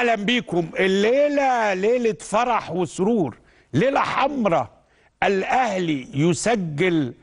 اهلا بيكم الليله ليله فرح وسرور ليله حمراء الاهلي يسجل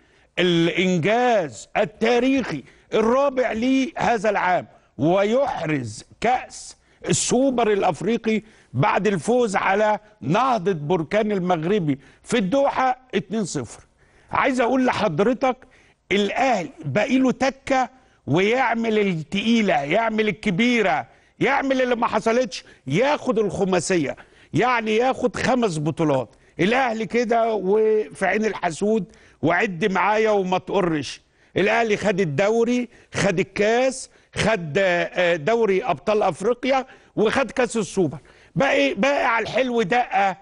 الانجاز التاريخي الرابع ليه هذا العام ويحرز كاس السوبر الافريقي بعد الفوز على نهضه بركان المغربي في الدوحه 2-0 عايز اقول لحضرتك الاهلي باقي له تكه ويعمل التقيله يعمل الكبيره يعمل اللي ما حصلتش ياخد الخماسيه يعني ياخد خمس بطولات الاهلي كده وفي عين الحسود وعد معايا وما تقرش الاهلي خد الدوري خد الكاس خد آه، دوري ابطال افريقيا وخد كاس السوبر باقي باقي على الحلو دقه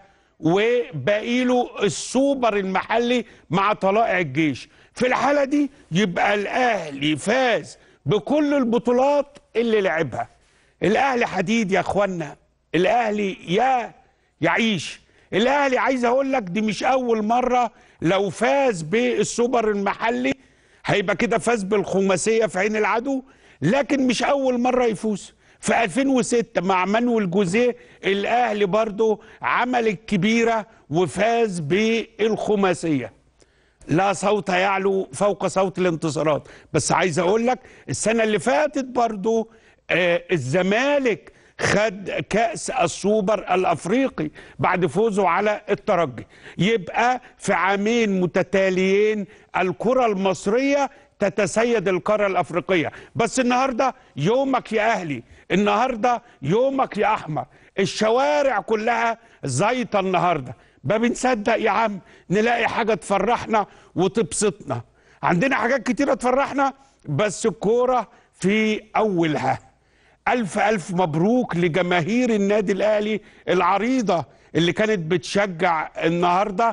وباقي له السوبر المحلي مع طلائع الجيش في الحاله دي يبقى الاهلي فاز بكل البطولات اللي لعبها الاهلي حديد يا اخوانا الاهلي يا يعيش الاهلي عايز اقول لك دي مش اول مره لو فاز بالسوبر المحلي هيبقى كده فاز بالخماسيه في عين العدو لكن مش اول مره يفوز في 2006 مع مانويل جوزيه الاهلي برضه عمل الكبيره وفاز بالخماسيه لا صوت يعلو فوق صوت الانتصارات بس عايز اقول لك السنه اللي فاتت برضو آه الزمالك خد كأس السوبر الأفريقي بعد فوزه على الترجي يبقى في عامين متتاليين الكرة المصرية تتسيد القارة الأفريقية بس النهاردة يومك يا أهلي النهاردة يومك يا أحمر الشوارع كلها زيطة النهاردة ما بنصدق يا عم نلاقي حاجة تفرحنا وتبسطنا عندنا حاجات كتيرة تفرحنا بس الكورة في أولها ألف ألف مبروك لجماهير النادي الأهلي العريضة اللي كانت بتشجع النهاردة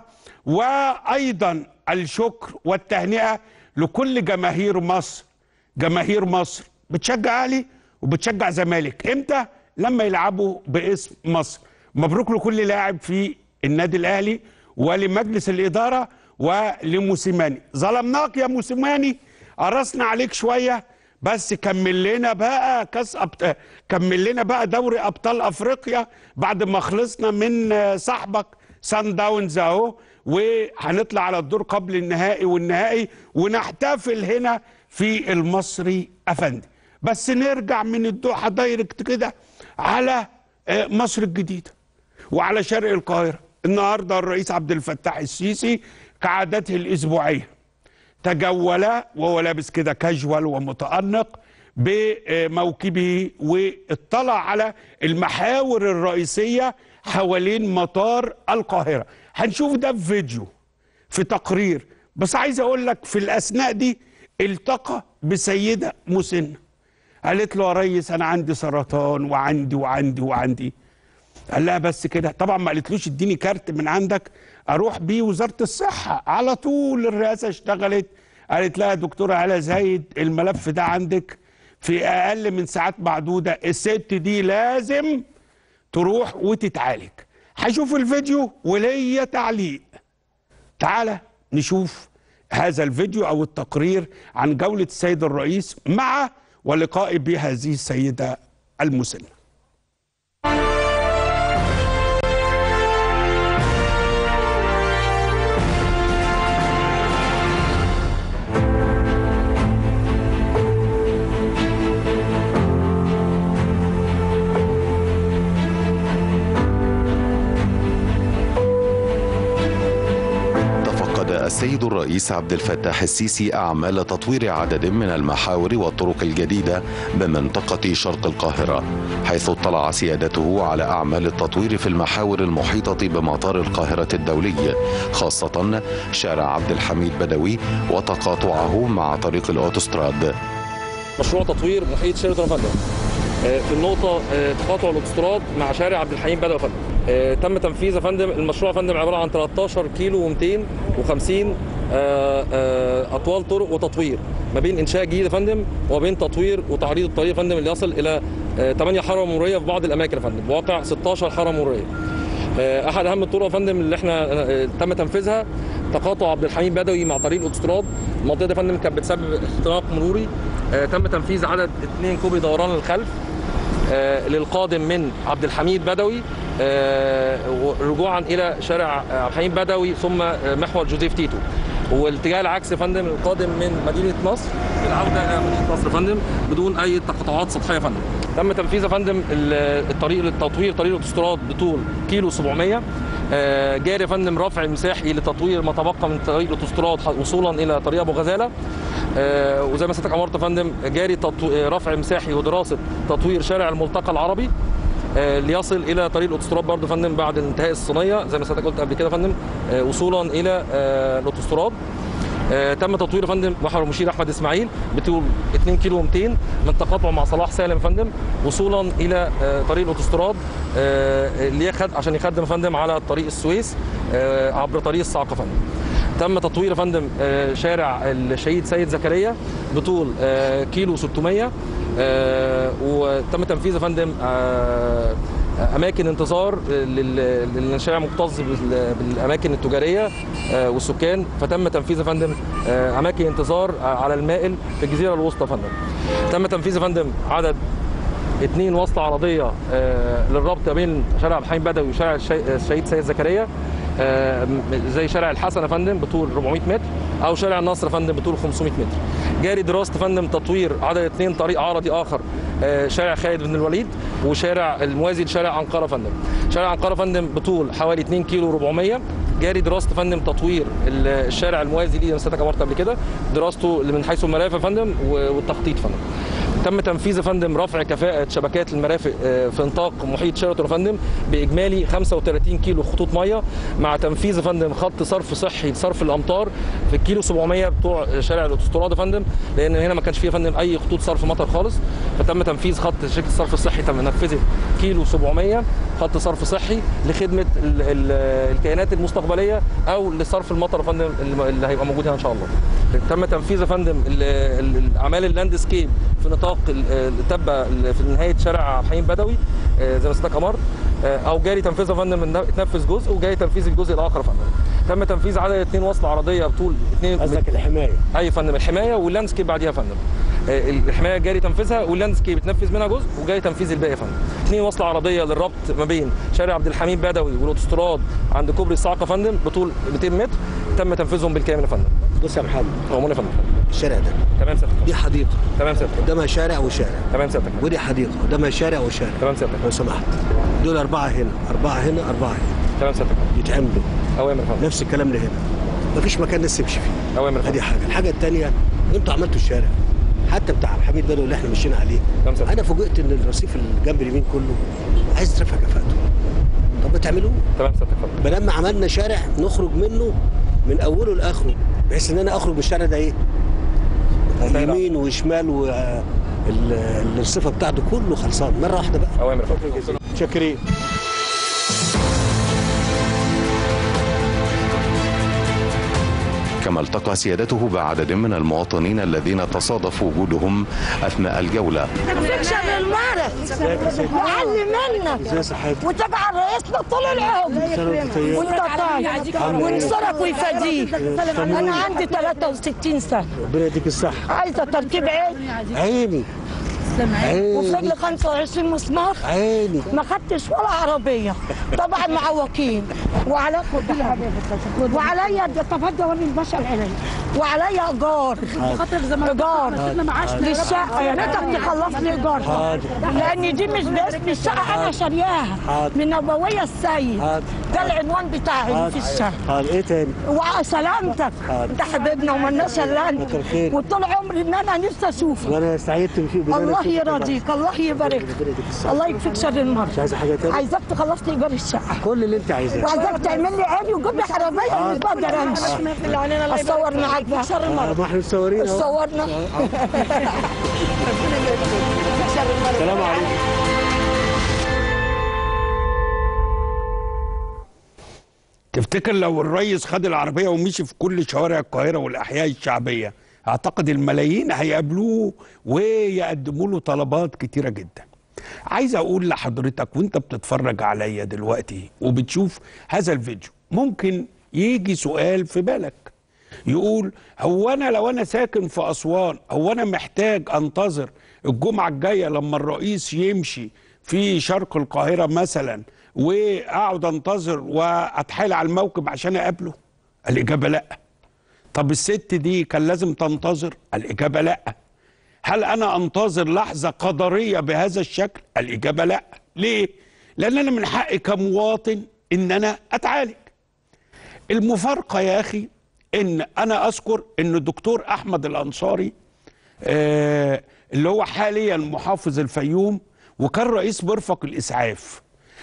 وأيضا الشكر والتهنئة لكل جماهير مصر جماهير مصر بتشجع أهلي وبتشجع زمالك إمتى؟ لما يلعبوا باسم مصر مبروك لكل لاعب في النادي الأهلي ولمجلس الإدارة ولموسيماني ظلمناك يا موسيماني قرصنا عليك شوية بس كمل لنا بقى كاس أبط... كمل لنا بقى دوري ابطال افريقيا بعد ما خلصنا من آه، صاحبك سان داونز اهو وهنطلع على الدور قبل النهائي والنهائي ونحتفل هنا في المصري افندي بس نرجع من الدوحه دايركت كده على آه، مصر الجديده وعلى شرق القاهره النهارده الرئيس عبد الفتاح السيسي كعادته الاسبوعيه تجول وهو لابس كده كاجوال ومتأنق بموكبه واطلع على المحاور الرئيسية حوالين مطار القاهرة هنشوف ده في فيديو في تقرير بس عايز اقول لك في الأثناء دي التقى بسيدة مسنة قالت له يا ريس أنا عندي سرطان وعندي وعندي وعندي قال لها بس كده طبعا ما قالتلوش اديني كارت من عندك اروح بيه وزاره الصحه على طول الرئاسه اشتغلت قالت لها دكتوره علا زايد الملف ده عندك في اقل من ساعات معدوده الست دي لازم تروح وتتعالج هشوف الفيديو وليا تعليق تعالى نشوف هذا الفيديو او التقرير عن جوله السيد الرئيس مع ولقائي بهذه السيده المسنه تفقد السيد الرئيس عبد الفتاح السيسي أعمال تطوير عدد من المحاور والطرق الجديدة بمنطقة شرق القاهرة حيث اطلع سيادته على أعمال التطوير في المحاور المحيطة بمطار القاهرة الدولي خاصة شارع عبد الحميد بدوي وتقاطعه مع طريق الأوتوستراد مشروع تطوير محيط شيراتون فندم آه، في النقطة آه، تقاطع الاوتوستراد مع شارع عبد الحليم بدوي يا فندم آه، تم تنفيذ يا فندم المشروع يا فندم عبارة عن 13 كيلو و250 أطوال طرق وتطوير ما بين إنشاء جديد يا فندم وبين تطوير وتعريض الطريق يا فندم اللي يصل إلى 8 حارة مرورية في بعض الأماكن يا فندم بواقع 16 حارة مرورية آه، احد اهم الطرق يا فندم اللي احنا آه، تم تنفيذها تقاطع عبد الحميد بدوي مع طريق الاوتوستراد المنطقه دي يا فندم كانت بتسبب اختراق مروري آه، تم تنفيذ عدد اثنين كوبري دوران الخلف آه، للقادم من عبد الحميد بدوي آه، رجوعا الى شارع عبد الحميد بدوي ثم آه، محور جوزيف تيتو والاتجاه العكسي يا فندم القادم من مدينه نصر للعوده الى مدينه نصر يا فندم بدون اي تقاطعات سطحيه يا فندم تم تنفيذ يا فندم ال- الطريق للتطوير طريق الاوتوستراد بطول كيلو 700 آه، جاري يا فندم رفع مساحي لتطوير ما تبقى من طريق الاوتوستراد ح- وصولا الى طريق ابو غزاله آه، وزي ما سيادتك امرت يا فندم جاري تطو... آه، رفع مساحي ودراسه تطوير شارع الملتقى العربي آه، ليصل الى طريق الاوتوستراد برضه يا فندم بعد انتهاء الصينيه زي ما سيادتك قلت قبل كده يا فندم آه، وصولا الى آه، الاوتوستراد آه، تم تطوير يا فندم محور المشير احمد اسماعيل بطول 2 كيلو 200 من تقاطعه مع صلاح سالم يا فندم وصولا الى آه، طريق الاوتوستراد آه، اللي يخد عشان يخدم يا فندم على طريق السويس آه، عبر طريق الصعقه يا فندم تم تطوير يا فندم آه، شارع الشهيد سيد زكريا بطول آه، كيلو 600 آه، وتم تنفيذ يا فندم آه، اماكن انتظار لل- لان الشارع مكتظ بال- بالاماكن التجاريه آه، والسكان فتم تنفيذ يا فندم آه، اماكن انتظار على المائل في الجزيره الوسطى يا فندم تم تنفيذ يا فندم عدد اثنين وصلة عرضية آه، للربط بين شارع الحين بدوي وشارع الشي- الشهيد سيد زكريا آه، م- زي شارع الحسن يا فندم بطول 400 متر او شارع النصر يا فندم بطول 500 متر جاري دراسه يا فندم تطوير عدد اثنين طريق عرضي اخر آه، شارع خالد بن الوليد وشارع الموازي لشارع عنقره يا فندم شارع عنقره يا فندم بطول حوالي 2 كيلو 400 جاري دراسه يا فندم تطوير ال- الشارع الموازي ليه زي ما سيادتك امرت قبل كده دراسته من حيث المرافق يا فندم و- والتخطيط يا فندم تم تنفيذ يا فندم رفع كفاءة شبكات المرافق آه، في نطاق محيط شيراتون يا فندم بإجمالي 35 كيلو خطوط مية مع تنفيذ يا فندم خط صرف صحي لصرف الأمطار في الكيلو 700 بتوع شارع الأوتوستراد يا فندم لأن هنا ما كانش فيه يا فندم أي خطوط صرف مطر خالص فتم تنفيذ خط شركة الصرف الصحي تم نفذت كيلو 700 خط صرف صحي لخدمة ال- ال- الكيانات المستقبلية أو لصرف المطر يا فندم اللي اللي هيبقى موجود هنا إن شاء الله تم تنفيذ يا فندم ال- ال- الاعمال اللاندسكيب في نطاق ال- التبه ال- في نهايه شارع حين بدوي آه، زي ما سيادتك امرت آه، او جاري تنفيذها يا فندم إن اتنفذ جزء وجاري تنفيذ الجزء الاخر يا فندم تم تنفيذ عدد اثنين وصله عرضيه بطول اثنين قصدك الحمايه اي يا فندم الحمايه واللاندسكيب بعديها يا فندم آه، الحمايه جاري تنفيذها واللاندسكيب اتنفذ منها جزء وجاري تنفيذ الباقي يا فندم اثنين وصله عرضيه للربط ما بين شارع عبد الحميد بدوي والاوتوستراد عند كوبري الصعقه يا فندم بطول 200 متر تم تنفيذهم بالكامل يا فندم بص يا محمد عموما يا فندم الشارع ده تمام سيادتك دي حديقه تمام سيادتك قدامها شارع وشارع تمام سيادتك ودي حديقه قدامها شارع وشارع تمام سيادتك لو سمحت دول اربعه هنا اربعه هنا اربعه هنا تمام سيادتك يتعملوا اوامر يا فندم نفس الكلام اللي هنا مفيش مكان الناس تمشي فيه اوامر يا ادي فندم حاجه الحاجه الثانيه انتوا عملتوا الشارع حتى بتاع الحميد بدوي اللي احنا مشينا عليه تمام سيادتك. انا فوجئت ان الرصيف اللي جنب اليمين كله عايز يترفع كفاءته طب ما تعملوه تمام سيادتك يا فندم ما عملنا شارع نخرج منه من اوله لاخره بحيث ان انا اخرج من الشارع ده ايه مسهل. يمين وشمال والصفه بتاعته كله خلصان مره واحده بقى اوامر يا فندم شاكرين كما التقى سيادته بعدد من المواطنين الذين تصادف وجودهم أثناء الجولة تكسر المرض وعلي منك ازاي صحتك وتجعل رئيسنا طول العمر وانت طيب وينصرك ويفديك انا عندي 63 سنه ربنا يديك الصحه عايزه تركيب عين عيني وفي عيني رجلي 25 مسمار عيني ما خدتش ولا عربيه طبعا معوقين وعلى وعليا تفضل وري الباشا العلي وعليا ايجار ايجار للشقه يا ريتك تخلص لي ايجارها لان دي مش باسم الشقه انا شارياها حاضر. من ابويا السيد حاضر. ده العنوان بتاعي في الشقه حاضر ايه تاني وسلامتك حاضر. انت حبيبنا ومالناش الا انت كتر خيرك. وطول عمري ان انا نفسي اشوفك وانا سعيدت في الله يرضيك الله يبارك ربنا يديك الصحه الله يكفيك شر المرض مش عايزه حاجه تاني عايزاك تخلص لي ايجار الشقه كل اللي انت عايزاه وعايزاك تعمل لي عيني وتجيب لي حراميه مش بقدر امشي اتصور معاك بقى شر آه، المرض ما احنا مصورين اهو صورنا سلام عليكم تفتكر لو الريس خد العربية ومشي في كل شوارع القاهرة والأحياء الشعبية أعتقد الملايين هيقابلوه ويقدموا له طلبات كتيرة جدا عايز أقول لحضرتك وانت بتتفرج عليا دلوقتي وبتشوف هذا الفيديو ممكن يجي سؤال في بالك يقول هو انا لو انا ساكن في اسوان هو انا محتاج انتظر الجمعه الجايه لما الرئيس يمشي في شرق القاهره مثلا واقعد انتظر واتحايل على الموكب عشان اقابله الاجابه لا طب الست دي كان لازم تنتظر الاجابه لا هل انا انتظر لحظه قدريه بهذا الشكل الاجابه لا ليه لان انا من حقي كمواطن ان انا اتعالج المفارقه يا اخي ان انا اذكر ان الدكتور احمد الانصاري آه اللي هو حاليا محافظ الفيوم وكان رئيس مرفق الاسعاف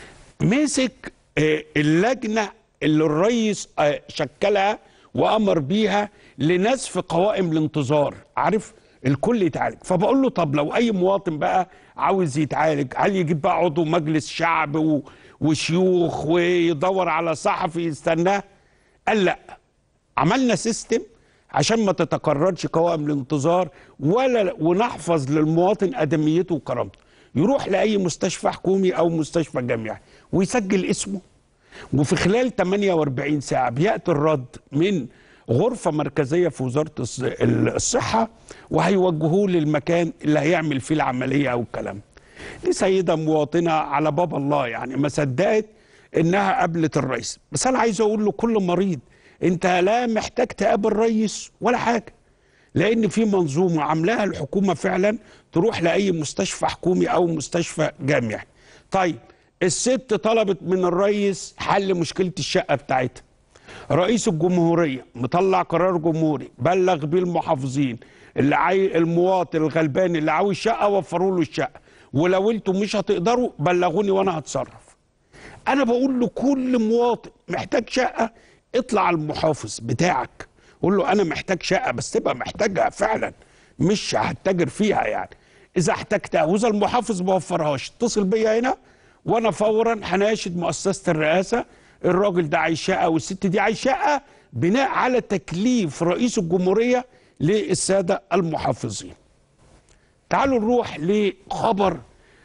مسك آه اللجنه اللي الرئيس آه شكلها وامر بيها لنسف قوائم الانتظار عارف الكل يتعالج فبقول له طب لو اي مواطن بقى عاوز يتعالج هل يجيب بقى عضو مجلس شعب و... وشيوخ ويدور على صحفي يستناه قال لا عملنا سيستم عشان ما تتكررش قوائم الانتظار ولا ونحفظ للمواطن ادميته وكرامته يروح لاي مستشفى حكومي او مستشفى جامعي ويسجل اسمه وفي خلال 48 ساعه بياتي الرد من غرفه مركزيه في وزاره الص- الصحه وهيوجهوه للمكان اللي هيعمل فيه العمليه او الكلام دي سيده مواطنه على باب الله يعني ما صدقت انها قابلت الرئيس بس انا عايز اقول لكل مريض انت لا محتاج تقابل رئيس ولا حاجه لان في منظومه عاملاها الحكومه فعلا تروح لاي مستشفى حكومي او مستشفى جامعي طيب الست طلبت من الرئيس حل مشكله الشقه بتاعتها رئيس الجمهوريه مطلع قرار جمهوري بلغ بيه المحافظين اللي عاي المواطن الغلبان اللي عاوز شقه وفروا له الشقه ولو انتم مش هتقدروا بلغوني وانا هتصرف انا بقول لكل مواطن محتاج شقه اطلع على المحافظ بتاعك قول له انا محتاج شقه بس تبقى محتاجها فعلا مش هتتاجر فيها يعني اذا احتجتها واذا المحافظ ما وفرهاش اتصل بيا هنا وانا فورا هناشد مؤسسه الرئاسه الراجل ده عايز شقه والست دي عايز شقه بناء على تكليف رئيس الجمهوريه للساده المحافظين تعالوا نروح لخبر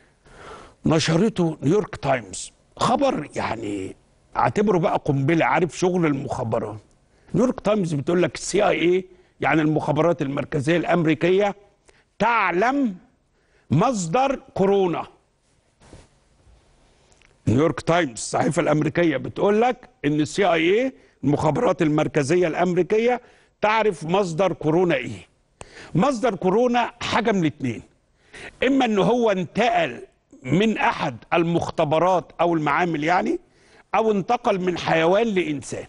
نشرته نيويورك تايمز خبر يعني اعتبره بقى قنبله عارف شغل المخابرات نيويورك تايمز بتقول لك السي اي اي يعني المخابرات المركزيه الامريكيه تعلم مصدر كورونا نيويورك تايمز الصحيفه الامريكيه بتقول لك ان السي اي اي المخابرات المركزيه الامريكيه تعرف مصدر كورونا ايه مصدر كورونا حاجه من اتنين اما ان هو انتقل من احد المختبرات او المعامل يعني او انتقل من حيوان لانسان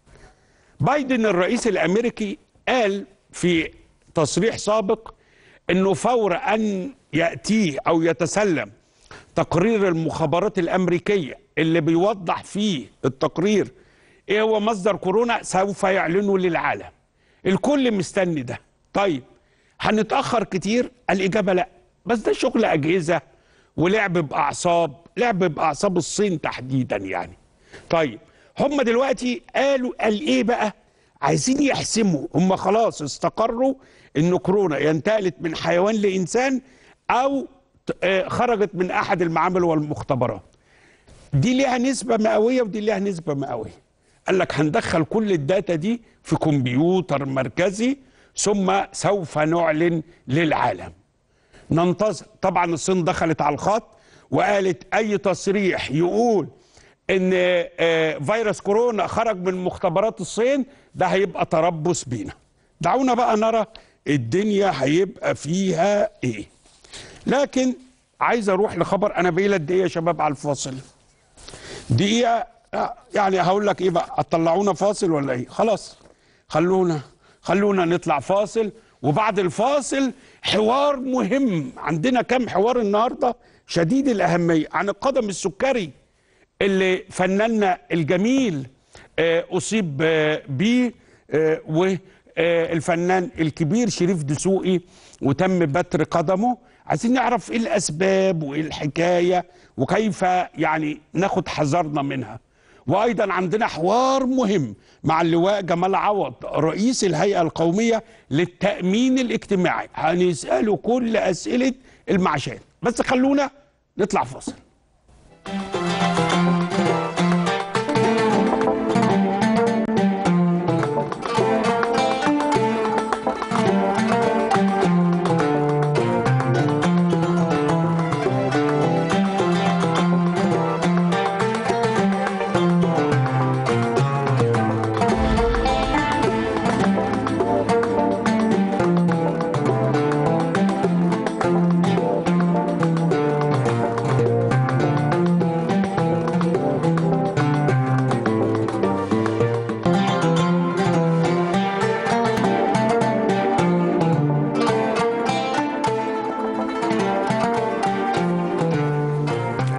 بايدن الرئيس الامريكي قال في تصريح سابق انه فور ان ياتيه او يتسلم تقرير المخابرات الامريكيه اللي بيوضح فيه التقرير ايه هو مصدر كورونا سوف يعلنه للعالم الكل مستني ده طيب هنتاخر كتير الاجابه لا بس ده شغل اجهزه ولعب باعصاب لعب باعصاب الصين تحديدا يعني طيب هم دلوقتي قالوا قال ايه بقى عايزين يحسموا هم خلاص استقروا ان كورونا ينتقلت من حيوان لانسان او ت- آه، خرجت من احد المعامل والمختبرات دي ليها نسبة مئوية ودي ليها نسبة مئوية قال لك هندخل كل الداتا دي في كمبيوتر مركزي ثم سوف نعلن للعالم ننتظر طبعا الصين دخلت على الخط وقالت اي تصريح يقول ان آه، فيروس كورونا خرج من مختبرات الصين ده هيبقى تربص بينا دعونا بقى نرى الدنيا هيبقى فيها ايه لكن عايز اروح لخبر انا بقيت قد ايه يا شباب على الفاصل دقيقه آه، يعني هقول لك ايه بقى هتطلعونا فاصل ولا ايه خلاص خلونا خلونا نطلع فاصل وبعد الفاصل حوار مهم عندنا كام حوار النهارده شديد الاهميه عن القدم السكري اللي فناننا الجميل آه، اصيب آه، بيه آه، والفنان الكبير شريف دسوقي وتم بتر قدمه عايزين نعرف ايه الاسباب وايه الحكايه وكيف يعني ناخد حذرنا منها وايضا عندنا حوار مهم مع اللواء جمال عوض رئيس الهيئه القوميه للتامين الاجتماعي هنساله كل اسئله المعاشات بس خلونا نطلع فاصل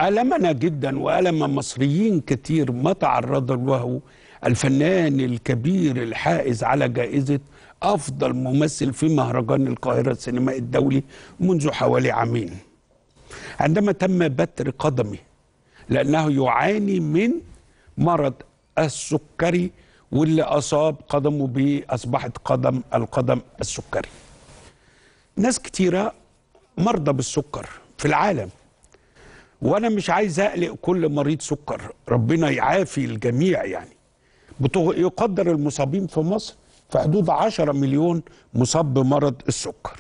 ألمنا جدا وألم مصريين كتير ما تعرض له الفنان الكبير الحائز على جائزة أفضل ممثل في مهرجان القاهرة السينمائي الدولي منذ حوالي عامين عندما تم بتر قدمه لأنه يعاني من مرض السكري واللي أصاب قدمه به أصبحت قدم القدم السكري ناس كتيرة مرضى بالسكر في العالم وانا مش عايز اقلق كل مريض سكر ربنا يعافي الجميع يعني بتغ- يقدر المصابين في مصر في حدود 10 مليون مصاب بمرض السكر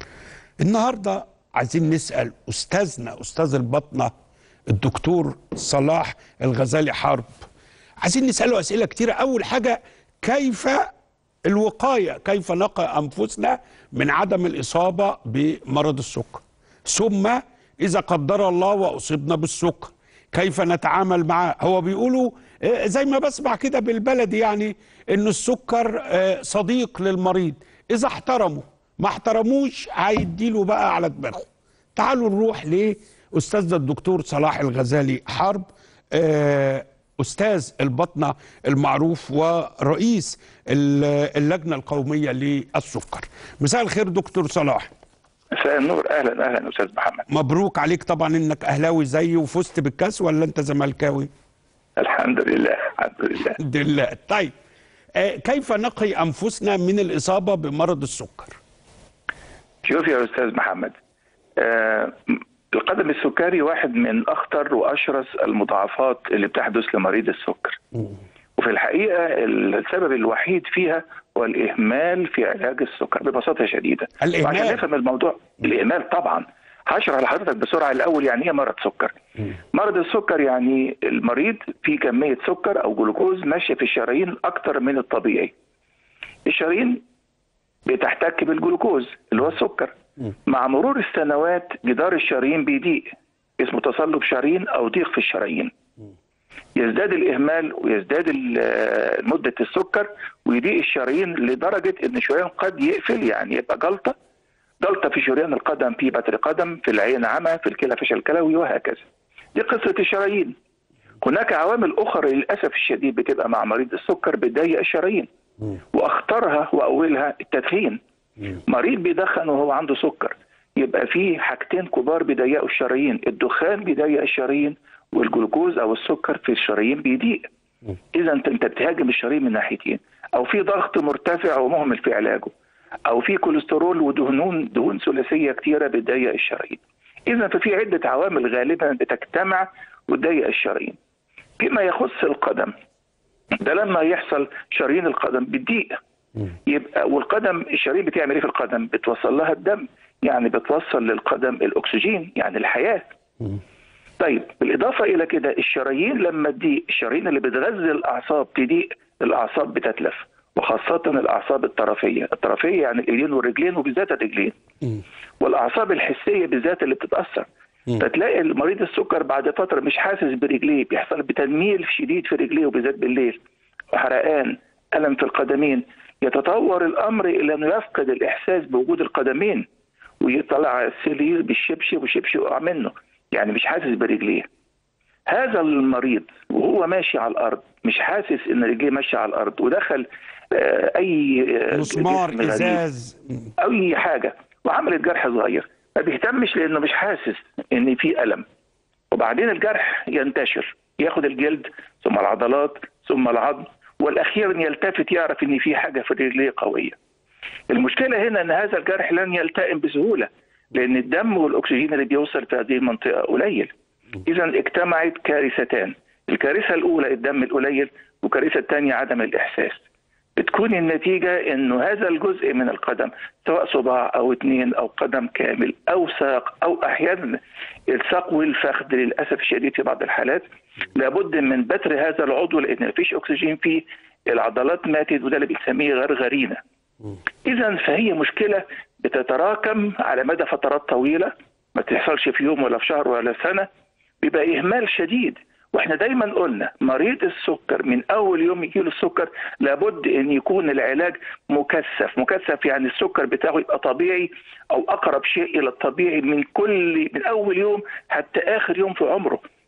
النهارده عايزين نسال استاذنا استاذ البطنه الدكتور صلاح الغزالي حرب عايزين نساله اسئله كتيره اول حاجه كيف الوقايه كيف نقي انفسنا من عدم الاصابه بمرض السكر ثم اذا قدر الله واصبنا بالسكر كيف نتعامل معاه هو بيقولوا آه، زي ما بسمع كده بالبلدي يعني ان السكر آه، صديق للمريض اذا احترمه ما احترموش هيديله بقى على دماغه تعالوا نروح لاستاذنا الدكتور صلاح الغزالي حرب آه، استاذ البطنه المعروف ورئيس ال- اللجنه القوميه للسكر مساء الخير دكتور صلاح مساء النور اهلا اهلا استاذ محمد مبروك عليك طبعا انك اهلاوي زيي وفزت بالكاس ولا انت زملكاوي الحمد لله الحمد لله الحمد لله طيب آه، كيف نقي انفسنا من الاصابه بمرض السكر شوف يا استاذ محمد آه القدم السكري واحد من اخطر واشرس المضاعفات اللي بتحدث لمريض السكر وفي الحقيقه السبب الوحيد فيها هو الاهمال في علاج السكر ببساطه شديده الإهمال. وعشان نفهم الموضوع الاهمال طبعا هشرح لحضرتك بسرعه الاول يعني ايه مرض سكر مرض السكر يعني المريض في كميه سكر او جلوكوز ماشيه في الشرايين اكتر من الطبيعي الشرايين بتحتك بالجلوكوز اللي هو السكر مع مرور السنوات جدار الشرايين بيضيق اسمه تصلب شرايين او ضيق في الشرايين يزداد الاهمال ويزداد ال- مده السكر ويضيق الشرايين لدرجه ان الشريان قد يقفل يعني يبقى جلطه جلطه في شريان القدم في بتر قدم في العين عمى في الكلى فشل كلوي وهكذا دي قصه الشرايين هناك عوامل اخرى للاسف الشديد بتبقى مع مريض السكر بتضيق الشرايين واخطرها واولها التدخين مريض بيدخن وهو عنده سكر يبقى في حاجتين كبار بيضيقوا الشرايين الدخان بيضيق الشرايين والجلوكوز او السكر في الشرايين بيضيق اذا انت انت بتهاجم الشرايين من ناحيتين او في ضغط مرتفع ومهمل في علاجه او في كوليسترول ودهون دهون ثلاثيه كتيره بتضيق الشرايين اذا ففي عده عوامل غالبا بتجتمع وتضيق الشرايين فيما يخص القدم ده لما يحصل شرايين القدم بتضيق يبقى والقدم الشرايين بتعمل ايه في القدم؟ بتوصل لها الدم يعني بتوصل للقدم الاكسجين يعني الحياه. طيب بالاضافه الى كده الشرايين لما تضيق الشرايين اللي بتغذي الاعصاب تضيق الاعصاب بتتلف وخاصه الاعصاب الطرفيه، الطرفيه يعني الايدين والرجلين وبالذات الرجلين. والاعصاب الحسيه بالذات اللي بتتاثر. فتلاقي المريض السكر بعد فتره مش حاسس برجليه بيحصل بتنميل شديد في رجليه وبالذات بالليل وحرقان الم في القدمين يتطور الامر الى انه يفقد الاحساس بوجود القدمين ويطلع على السرير بالشبشب والشبشب يقع منه يعني مش حاسس برجليه هذا المريض وهو ماشي على الارض مش حاسس ان رجليه ماشيه على الارض ودخل آه، اي آه، مسمار جسم غريب. ازاز اي حاجه وعملت جرح صغير ما بيهتمش لانه مش حاسس ان في الم وبعدين الجرح ينتشر ياخد الجلد ثم العضلات ثم العظم والاخيرا يلتفت يعرف ان في حاجه في رجليه قويه المشكله هنا ان هذا الجرح لن يلتئم بسهوله لان الدم والاكسجين اللي بيوصل في هذه المنطقه قليل اذا اجتمعت كارثتان الكارثه الاولى الدم القليل والكارثه الثانيه عدم الاحساس بتكون النتيجة انه هذا الجزء من القدم سواء صباع او اثنين او قدم كامل او ساق او احيانا الساق والفخذ للاسف الشديد في بعض الحالات لابد من بتر هذا العضو لان مفيش اكسجين فيه العضلات ماتت وده اللي بنسميه غرغرينه اذا فهي مشكله بتتراكم على مدى فترات طويله ما تحصلش في يوم ولا في شهر ولا سنه بيبقى اهمال شديد واحنا دايما قلنا مريض السكر من اول يوم يجي له السكر لابد ان يكون العلاج مكثف مكثف يعني السكر بتاعه يبقى طبيعي او اقرب شيء الى الطبيعي من كل من اول يوم حتى اخر يوم في عمره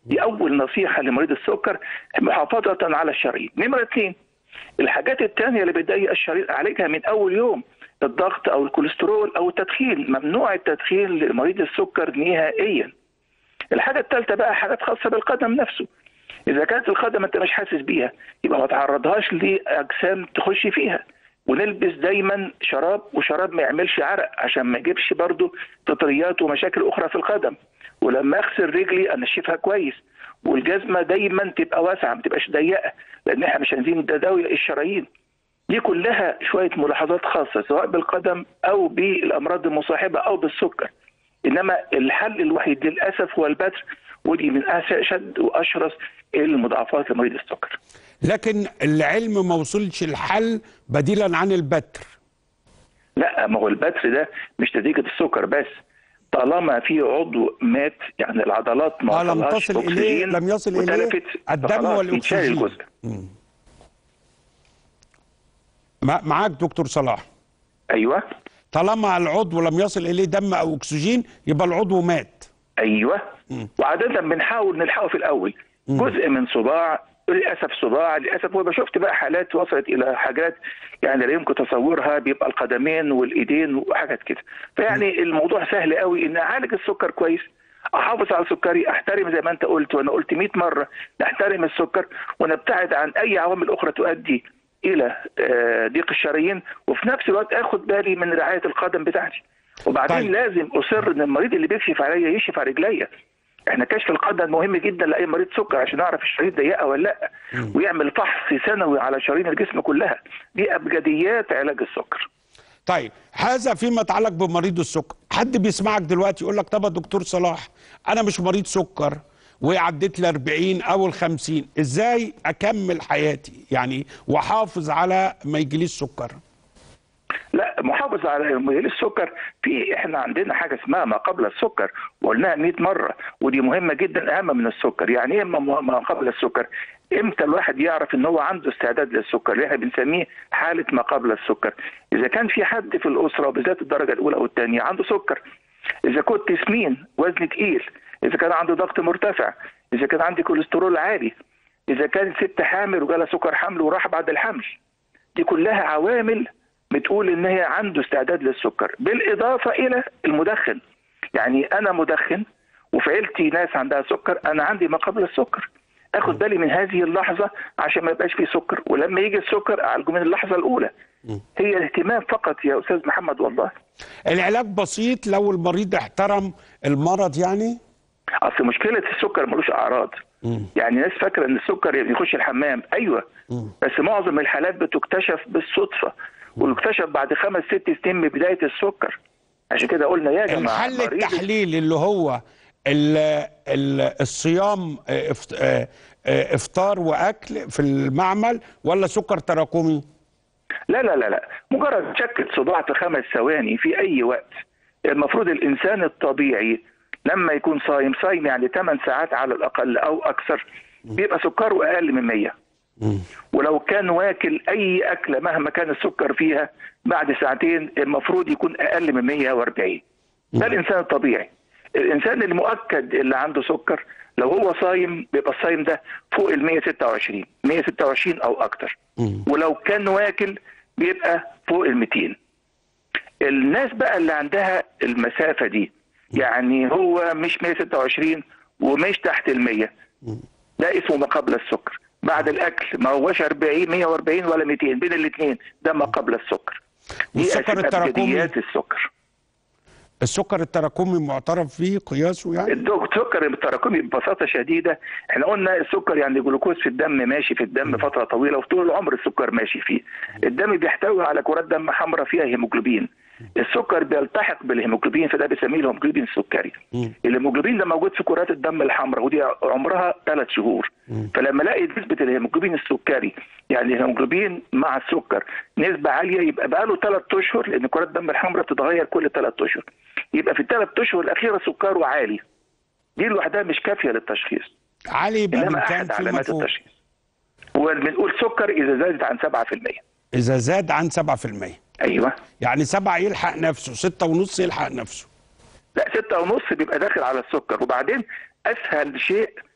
دي اول نصيحه لمريض السكر محافظه على الشرايين نمره اثنين الحاجات الثانيه اللي بتضيق الشرايين عالجها من اول يوم الضغط او الكوليسترول او التدخين ممنوع التدخين لمريض السكر نهائيا الحاجه الثالثه بقى حاجات خاصه بالقدم نفسه اذا كانت القدم انت مش حاسس بيها يبقى ما تعرضهاش لاجسام تخش فيها ونلبس دايما شراب وشراب ما يعملش عرق عشان ما يجيبش برضه فطريات ومشاكل اخرى في القدم ولما اغسل رجلي انشفها كويس والجزمه دايما تبقى واسعه ما تبقاش ضيقه لان احنا مش عايزين تداوي الشرايين دي كلها شويه ملاحظات خاصه سواء بالقدم او بالامراض المصاحبه او بالسكر انما الحل الوحيد للاسف هو البتر ودي من اشد واشرس المضاعفات لمريض السكر لكن العلم ما وصلش الحل بديلا عن البتر لا ما هو البتر ده مش نتيجه السكر بس طالما في عضو مات يعني العضلات ما آه، لم وصلهاش تصل إليه أكسجين لم يصل إليه وتلفت، الدم فخلاص والأكسجين. بيتشال الجزء مع- معاك دكتور صلاح ايوه طالما العضو لم يصل اليه دم او اكسجين يبقى العضو مات ايوه وعاده بنحاول نلحقه في الاول جزء من صباع للاسف صباع للاسف وبقى شفت بقى حالات وصلت الى حاجات يعني لا يمكن تصورها بيبقى القدمين والايدين وحاجات كده فيعني الموضوع سهل قوي ان اعالج السكر كويس احافظ على سكري احترم زي ما انت قلت وانا قلت 100 مره نحترم السكر ونبتعد عن اي عوامل اخرى تؤدي الى آه، ضيق الشرايين وفي نفس الوقت اخد بالي من رعايه القدم بتاعتي وبعدين طيب. طيب. لازم اصر ان المريض اللي بيكشف عليا يكشف على رجليا احنا كشف القدم مهم جدا لاي مريض سكر عشان نعرف الشرايين ضيقه ولا لا ويعمل فحص سنوي على شرايين الجسم كلها دي ابجديات علاج السكر طيب هذا فيما يتعلق بمريض السكر حد بيسمعك دلوقتي يقول لك طب يا دكتور صلاح انا مش مريض سكر وعديت ال 40 او ال 50 ازاي اكمل حياتي يعني واحافظ على ما يجيليش سكر لا محافظ على ميل السكر في احنا عندنا حاجه اسمها ما قبل السكر وقلناها 100 مره ودي مهمه جدا اهم من السكر يعني ايه ما ما قبل السكر امتى الواحد يعرف ان هو عنده استعداد للسكر اللي احنا بنسميه حاله ما قبل السكر اذا كان في حد في الاسره وبالذات الدرجه الاولى او الثانيه عنده سكر اذا كنت سمين وزن تقيل اذا كان عنده ضغط مرتفع اذا كان عندي كوليسترول عالي اذا كانت ست حامل وجالها سكر حمل وراح بعد الحمل دي كلها عوامل بتقول ان هي عنده استعداد للسكر بالاضافه الى المدخن يعني انا مدخن وفي عيلتي ناس عندها سكر انا عندي ما قبل السكر اخد بالي من هذه اللحظه عشان ما يبقاش في سكر ولما يجي السكر اعالجه من اللحظه الاولى هي الاهتمام فقط يا استاذ محمد والله العلاج بسيط لو المريض احترم المرض يعني اصل مشكله السكر ملوش اعراض يعني ناس فاكره ان السكر يخش الحمام ايوه بس معظم الحالات بتكتشف بالصدفه ويكتشف بعد خمس ست سنين من بدايه السكر عشان كده قلنا يا جماعه الحل مريض التحليل اللي هو ال ال الصيام اه، افت- اه، اه، افطار واكل في المعمل ولا سكر تراكمي لا لا لا لا مجرد شكة صداع في خمس ثواني في أي وقت المفروض الإنسان الطبيعي لما يكون صايم صايم يعني 8 ساعات على الأقل أو أكثر بيبقى سكره أقل من 100 ولو كان واكل أي أكلة مهما كان السكر فيها بعد ساعتين المفروض يكون أقل من 140 ده الإنسان الطبيعي الإنسان المؤكد اللي عنده سكر لو هو صايم بيبقى الصايم ده فوق ال 126 126 أو أكتر ولو كان واكل بيبقى فوق ال 200 الناس بقى اللي عندها المسافة دي يعني هو مش 126 ومش تحت ال 100 ده اسمه ما قبل السكر بعد الاكل ما هوش 40 140 ولا 200 بين الاثنين ده ما قبل السكر دي والسكر أسباب التراكمي؟ أبجديات السكر السكر التراكمي معترف فيه قياسه يعني السكر التراكمي ببساطه شديده احنا قلنا السكر يعني جلوكوز في الدم ماشي في الدم فتره طويله وفي طول العمر السكر ماشي فيه الدم بيحتوي على كرات دم حمراء فيها هيموجلوبين السكر بيلتحق بالهيموجلوبين فده بنسميه الهيموجلوبين السكري الهيموجلوبين ده موجود في كرات الدم الحمراء ودي عمرها ثلاث شهور فلما الاقي نسبه الهيموجلوبين السكري يعني الهيموجلوبين مع السكر نسبه عاليه يبقى بقى له ثلاث اشهر لان كرات الدم الحمراء بتتغير كل ثلاث اشهر يبقى في الثلاث اشهر الاخيره سكره عالي دي لوحدها مش كافيه للتشخيص علي يبقى من انما كام احد فيما علامات فوق التشخيص وبنقول سكر اذا زادت عن 7% اذا زاد عن 7% ايوه يعني سبعة يلحق نفسه ستة ونص يلحق نفسه لا ستة ونص بيبقى داخل على السكر وبعدين اسهل شيء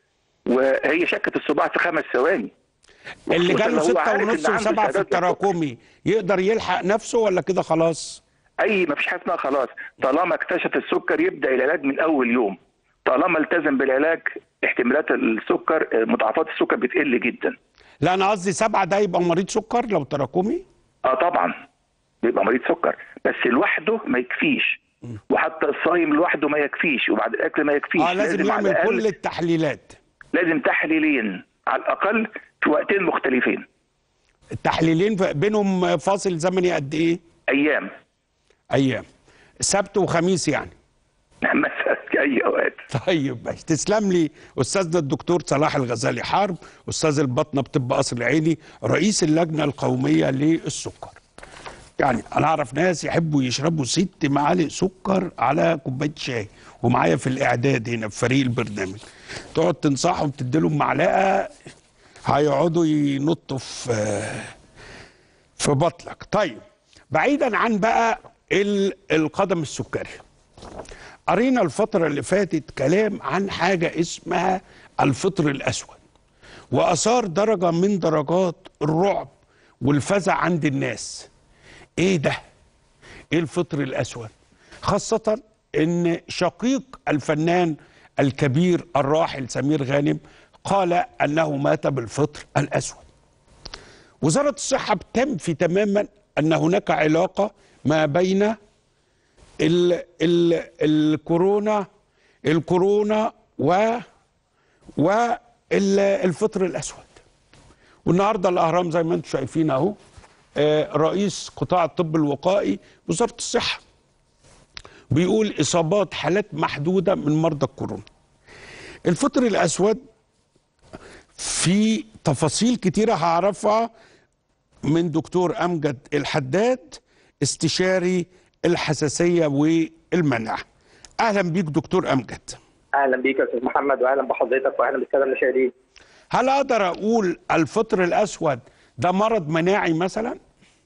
وهي شكت الصباع في خمس ثواني اللي خصوصاً جاله لو هو ستة عارف ونص إن عنده وسبعة في استعداد للسكر. التراكمي يقدر يلحق نفسه ولا كده خلاص اي ما فيش حاجه اسمها خلاص طالما اكتشف السكر يبدا العلاج من اول يوم طالما التزم بالعلاج احتمالات السكر مضاعفات السكر بتقل جدا لا انا قصدي سبعة ده يبقى مريض سكر لو تراكمي اه طبعا بيبقى مريض سكر بس لوحده ما يكفيش وحتى الصايم لوحده ما يكفيش وبعد الاكل ما يكفيش اه لازم على يعمل الأقل- كل التحليلات لازم تحليلين على الاقل في وقتين مختلفين التحليلين ف- بينهم فاصل زمني قد ايه ايام ايام سبت وخميس يعني مثلا في اي اوقات طيب ماشي تسلم لي استاذنا الدكتور صلاح الغزالي حرب استاذ البطنه بطب قصر العيني رئيس اللجنه القوميه للسكر يعني انا اعرف ناس يحبوا يشربوا ست معالق سكر على كوبايه شاي ومعايا في الاعداد هنا في فريق البرنامج تقعد تنصحهم تديلهم معلقه هيقعدوا ينطوا في في بطلك طيب بعيدا عن بقى ال- القدم السكري قرينا الفترة اللي فاتت كلام عن حاجة اسمها الفطر الأسود وأثار درجة من درجات الرعب والفزع عند الناس إيه ده؟ إيه الفطر الأسود؟ خاصة إن شقيق الفنان الكبير الراحل سمير غانم قال أنه مات بالفطر الأسود وزارة الصحة بتنفي تماما أن هناك علاقة ما بين ال ال الكورونا الكورونا و والفطر الاسود والنهارده الاهرام زي ما انتم شايفين اهو آه، رئيس قطاع الطب الوقائي وزاره الصحه بيقول اصابات حالات محدوده من مرضى الكورونا الفطر الاسود في تفاصيل كتيره هعرفها من دكتور امجد الحداد استشاري الحساسيه والمناعه اهلا بيك دكتور امجد اهلا بيك يا استاذ محمد واهلا بحضرتك واهلا بالساده المشاهدين هل اقدر اقول الفطر الاسود ده مرض مناعي مثلا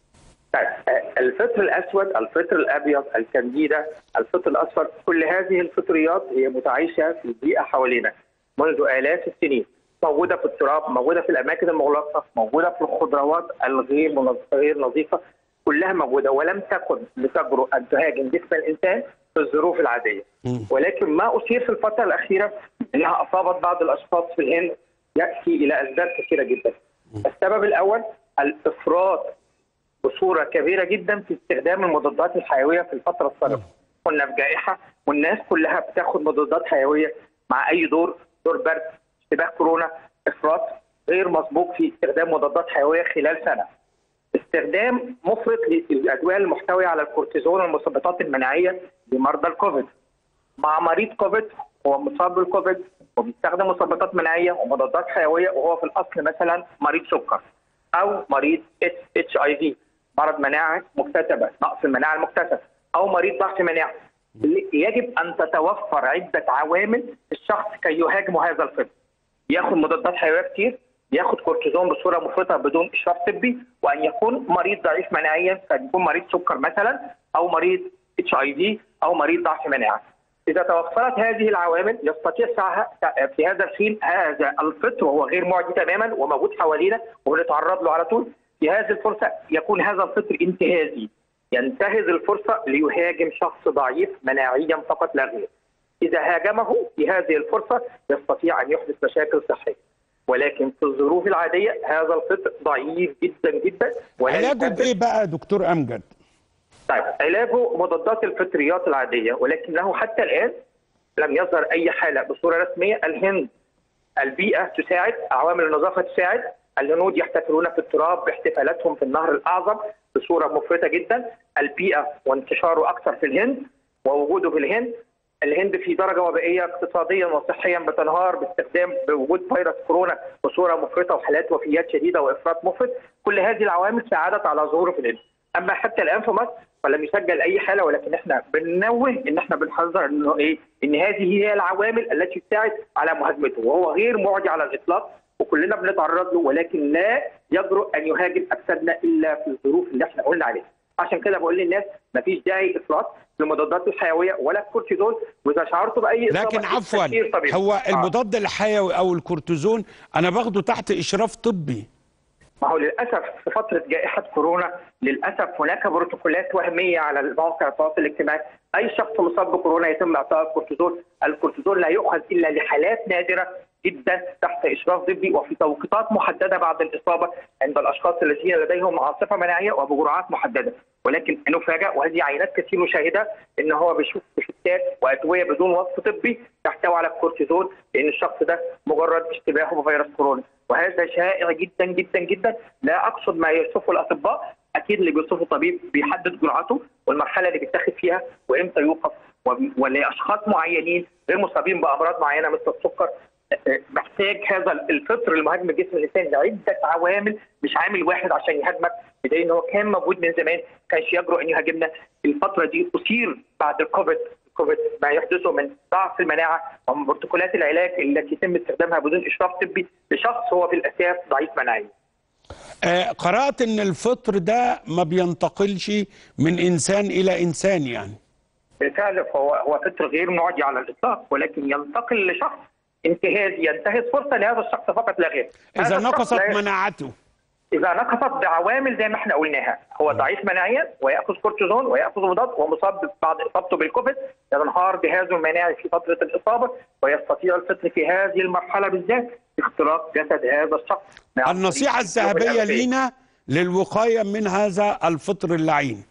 طيب آه، الفطر الاسود الفطر الابيض الكانديدا الفطر الاصفر كل هذه الفطريات هي متعايشه في البيئه حوالينا منذ الاف السنين موجوده في التراب موجوده في الاماكن المغلقه موجوده في الخضروات الغير منظ- غير نظيفه كلها موجوده ولم تكن لتجرؤ ان تهاجم جسم الانسان في الظروف العاديه ولكن ما اثير في الفتره الاخيره انها اصابت بعض الاشخاص في الهند ياتي الى اسباب كثيره جدا السبب الاول الافراط بصوره كبيره جدا في استخدام المضادات الحيويه في الفتره السابقه. كنا في جائحه والناس كلها بتاخد مضادات حيويه مع اي دور دور برد اشتباه كورونا افراط غير مسبوق في استخدام مضادات حيويه خلال سنه. استخدام مفرط للادويه المحتويه على الكورتيزون والمثبطات المناعيه لمرضى الكوفيد. مع مريض كوفيد هو مصاب بالكوفيد وبيستخدم مثبطات مناعيه ومضادات حيويه وهو في الاصل مثلا مريض سكر او مريض اتش اي في مرض مناعه مكتسبه نقص المناعه المكتسب او مريض ضعف مناعه يجب ان تتوفر عده عوامل الشخص كي يهاجم هذا الفطر ياخذ مضادات حيويه كتير ياخذ كورتيزون بصوره مفرطه بدون اشراف طبي وان يكون مريض ضعيف مناعيا قد يكون مريض سكر مثلا او مريض اتش اي في او مريض ضعف مناعه اذا توفرت هذه العوامل يستطيع ساعها في هذا الحين هذا الفطر وهو غير معدي تماما وموجود حوالينا وبنتعرض له على طول في هذه الفرصه يكون هذا الفطر انتهازي ينتهز الفرصه ليهاجم شخص ضعيف مناعيا فقط لا غير اذا هاجمه في هذه الفرصه يستطيع ان يحدث مشاكل صحيه ولكن في الظروف العاديه هذا الفطر ضعيف جدا جدا ولا علاجه يستخدم- بايه بقى يا دكتور امجد طيب علاجه مضادات الفطريات العاديه ولكنه حتى الان لم يظهر اي حاله بصوره رسميه الهند البيئه تساعد عوامل النظافه تساعد الهنود يحتفلون في التراب باحتفالاتهم في النهر الاعظم بصوره مفرطه جدا البيئه وانتشاره اكثر في الهند ووجوده في الهند الهند في درجه وبائيه اقتصاديا وصحيا بتنهار باستخدام بوجود فيروس كورونا بصوره مفرطه وحالات وفيات شديده وافراط مفرط كل هذه العوامل ساعدت على ظهوره في الهند اما حتى الان في مصر فلم يسجل اي حاله ولكن احنا بننوه ان احنا بنحذر انه ايه ان هذه هي العوامل التي تساعد على مهاجمته وهو غير معدي على الاطلاق وكلنا بنتعرض له ولكن لا يجرؤ ان يهاجم اجسادنا الا في الظروف اللي احنا قلنا عليها عشان كده بقول للناس مفيش داعي افراط للمضادات الحيويه ولا الكورتيزون واذا شعرتوا باي إصابة، لكن عفوا تفكير طبيعي. هو آه. المضاد الحيوي او الكورتيزون انا باخده تحت اشراف طبي ما هو للاسف في فتره جائحه كورونا للاسف هناك بروتوكولات وهميه على مواقع التواصل الاجتماعي اي شخص مصاب بكورونا يتم اعطائه الكورتيزون الكورتيزون لا يؤخذ الا لحالات نادره جدا تحت اشراف طبي وفي توقيتات محدده بعد الاصابه عند الاشخاص الذين لديهم عاصفه مناعيه وبجرعات محدده ولكن نفاجأ وهذه عينات كثير مشاهده ان هو بيشوف روشتات وادويه بدون وصف طبي تحتوي على الكورتيزون لان الشخص ده مجرد اشتباهه بفيروس كورونا وهذا شائع جدا جدا جدا لا اقصد ما يوصفه الاطباء اكيد اللي بيوصفه الطبيب بيحدد جرعته والمرحله اللي بيتاخد فيها وامتى يوقف وب- ولاشخاص معينين غير مصابين بامراض معينه مثل السكر آه، محتاج هذا الفطر المهاجم لجسم الانسان لعده عوامل مش عامل واحد عشان يهاجمك بدليل ان هو كان موجود من زمان كانش يجرؤ ان يهاجمنا الفتره دي اثير بعد الكوفيد كوفيد ما يحدثه من ضعف المناعه ومن بروتوكولات العلاج التي يتم استخدامها بدون اشراف طبي لشخص هو في الاساس ضعيف مناعيا. آه، قرأت ان الفطر ده ما بينتقلش من انسان الى انسان يعني بالفعل فهو هو فطر غير معدي على الاطلاق ولكن ينتقل لشخص انتهاز ينتهز فرصه لهذا الشخص فقط لا غير. اذا هذا الشخص نقصت لا- مناعته اذا نقصت بعوامل زي ما احنا قلناها هو ضعيف مناعيا وياخذ كورتيزون وياخذ مضاد ومصاب بعد اصابته بالكوفيد ينهار جهازه المناعي في فتره الاصابه ويستطيع الفطر في هذه المرحله بالذات اختراق جسد هذا الشخص مع النصيحة الذهبية الأنفية. لينا للوقاية من هذا الفطر اللعين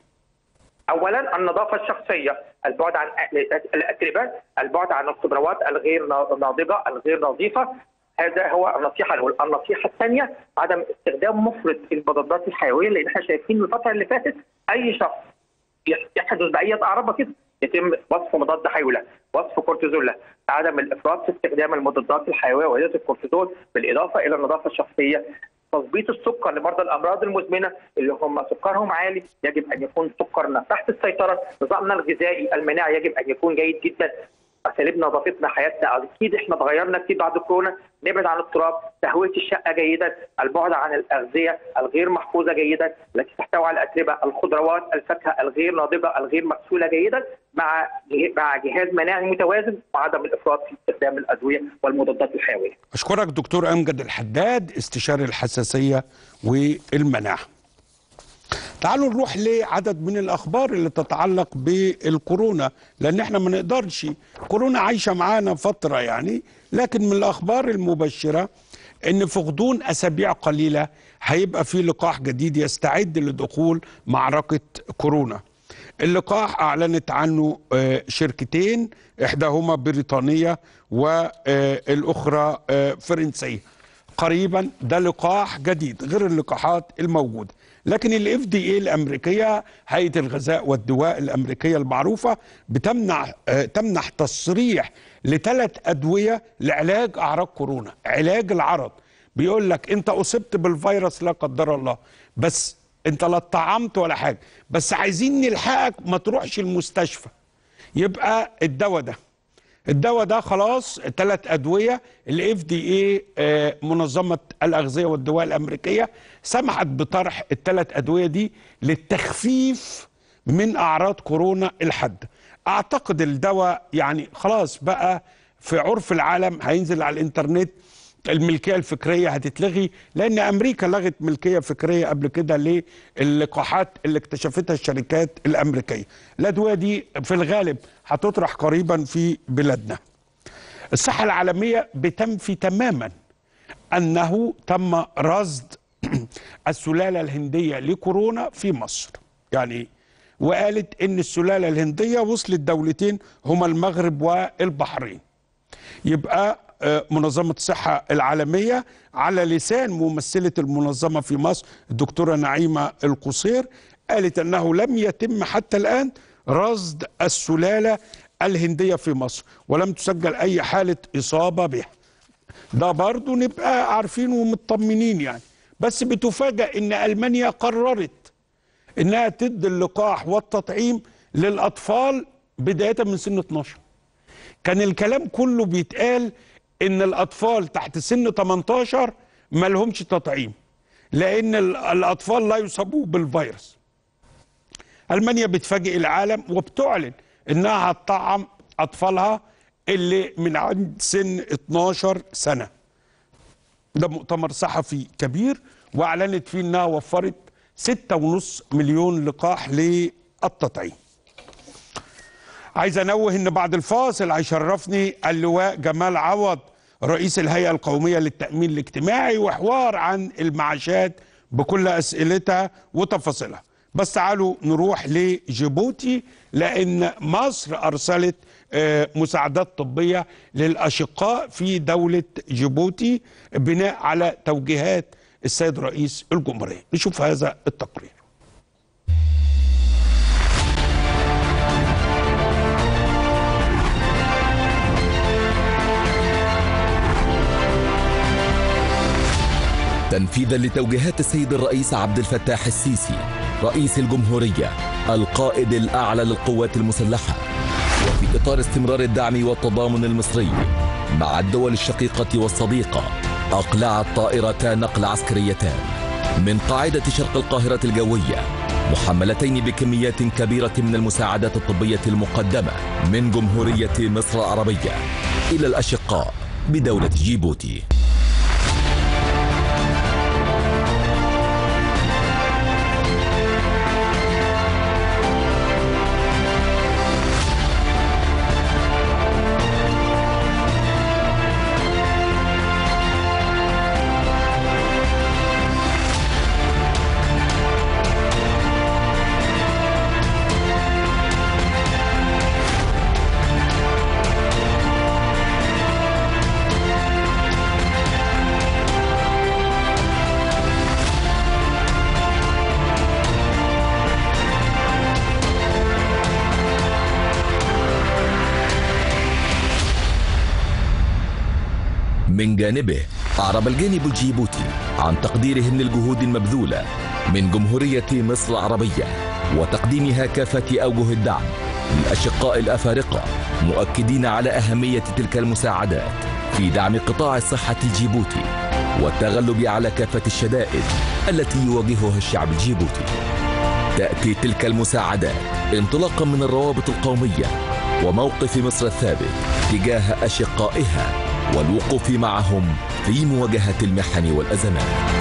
اولا النظافه الشخصيه البعد عن الاتربه البعد عن الخضروات الغير ناضجه الغير نظيفه هذا هو النصيحه الاولى النصيحه الثانيه عدم استخدام مفرط المضادات الحيويه لان احنا شايفين الفتره اللي فاتت اي شخص يحدث باي اعراض بسيطه يتم وصف مضاد حيوي له وصف كورتيزون له عدم الافراط في استخدام المضادات الحيويه وزياده الكورتيزون بالاضافه الى النظافه الشخصيه تظبيط السكر لمرضى الامراض المزمنه اللي هم سكرهم عالي يجب ان يكون سكرنا تحت السيطره نظامنا الغذائي المناعي يجب ان يكون جيد جدا اساليب نظافتنا حياتنا اكيد احنا اتغيرنا كتير بعد كورونا نبعد عن التراب تهويه الشقه جيدا البعد عن الاغذيه الغير محفوظه جيدا التي تحتوي على الاتربه الخضروات الفاكهه الغير ناضجه الغير مغسوله جيدا مع مع جهاز مناعي متوازن وعدم الافراط في استخدام الادويه والمضادات الحيويه أشكرك دكتور أمجد الحداد استشاري الحساسية والمناعة تعالوا نروح لعدد من الأخبار اللي تتعلق بالكورونا لأن احنا ما نقدرش كورونا عايشة معانا فترة يعني لكن من الأخبار المبشرة ان في غضون اسابيع قليله هيبقى في لقاح جديد يستعد لدخول معركه كورونا اللقاح اعلنت عنه آه، شركتين احداهما بريطانيه والاخرى آه، فرنسيه قريبا ده لقاح جديد غير اللقاحات الموجوده لكن الاف دي اي الامريكيه هيئه الغذاء والدواء الامريكيه المعروفه بتمنع آه، تمنح تصريح لثلاث ادويه لعلاج اعراض كورونا علاج العرض بيقول لك انت اصبت بالفيروس لا قدر الله بس انت لا اتطعمت ولا حاجه بس عايزين نلحقك ما تروحش المستشفى يبقى الدواء ده الدواء ده خلاص ثلاث ادويه الاف دي اي منظمه الاغذيه والدواء الامريكيه سمحت بطرح الثلاث ادويه دي للتخفيف من اعراض كورونا الحاده اعتقد الدواء يعني خلاص بقى في عرف العالم هينزل على الانترنت الملكيه الفكريه هتتلغي لان امريكا لغت ملكيه فكريه قبل كده للقاحات اللي اكتشفتها الشركات الامريكيه الادويه دي في الغالب هتطرح قريبا في بلادنا الصحه العالميه بتنفي تماما انه تم رصد السلاله الهنديه لكورونا في مصر يعني وقالت ان السلاله الهنديه وصلت دولتين هما المغرب والبحرين يبقى آه، منظمة الصحة العالمية على لسان ممثلة المنظمة في مصر الدكتورة نعيمة القصير قالت أنه لم يتم حتى الآن رصد السلالة الهندية في مصر ولم تسجل أي حالة إصابة بها ده برضو نبقى عارفين ومطمنين يعني بس بتفاجأ أن ألمانيا قررت أنها تدي اللقاح والتطعيم للأطفال بداية من سن 12 كان الكلام كله بيتقال ان الاطفال تحت سن 18 ما لهمش تطعيم لان ال- الاطفال لا يصابوا بالفيروس المانيا بتفاجئ العالم وبتعلن انها هتطعم اطفالها اللي من عند سن 12 سنه ده مؤتمر صحفي كبير واعلنت فيه انها وفرت 6.5 مليون لقاح للتطعيم عايز انوه ان بعد الفاصل هيشرفني اللواء جمال عوض رئيس الهيئه القوميه للتامين الاجتماعي وحوار عن المعاشات بكل اسئلتها وتفاصيلها بس تعالوا نروح لجيبوتي لان مصر ارسلت آه، مساعدات طبيه للاشقاء في دوله جيبوتي بناء على توجيهات السيد رئيس الجمهوريه نشوف هذا التقرير تنفيذا لتوجيهات السيد الرئيس عبد الفتاح السيسي رئيس الجمهورية القائد الأعلى للقوات المسلحة وفي إطار استمرار الدعم والتضامن المصري مع الدول الشقيقة والصديقة أقلعت طائرتا نقل عسكريتان من قاعدة شرق القاهرة الجوية محملتين بكميات كبيرة من المساعدات الطبية المقدمة من جمهورية مصر العربية إلى الأشقاء بدولة جيبوتي من جانبه أعرب الجانب الجيبوتي عن تقديرهم للجهود المبذولة من جمهورية مصر العربية وتقديمها كافة أوجه الدعم للأشقاء الأفارقة مؤكدين على أهمية تلك المساعدات في دعم قطاع الصحة الجيبوتي والتغلب على كافة الشدائد التي يواجهها الشعب الجيبوتي تأتي تلك المساعدات انطلاقا من الروابط القومية وموقف مصر الثابت تجاه أشقائها والوقوف معهم في مواجهة المحن والأزمات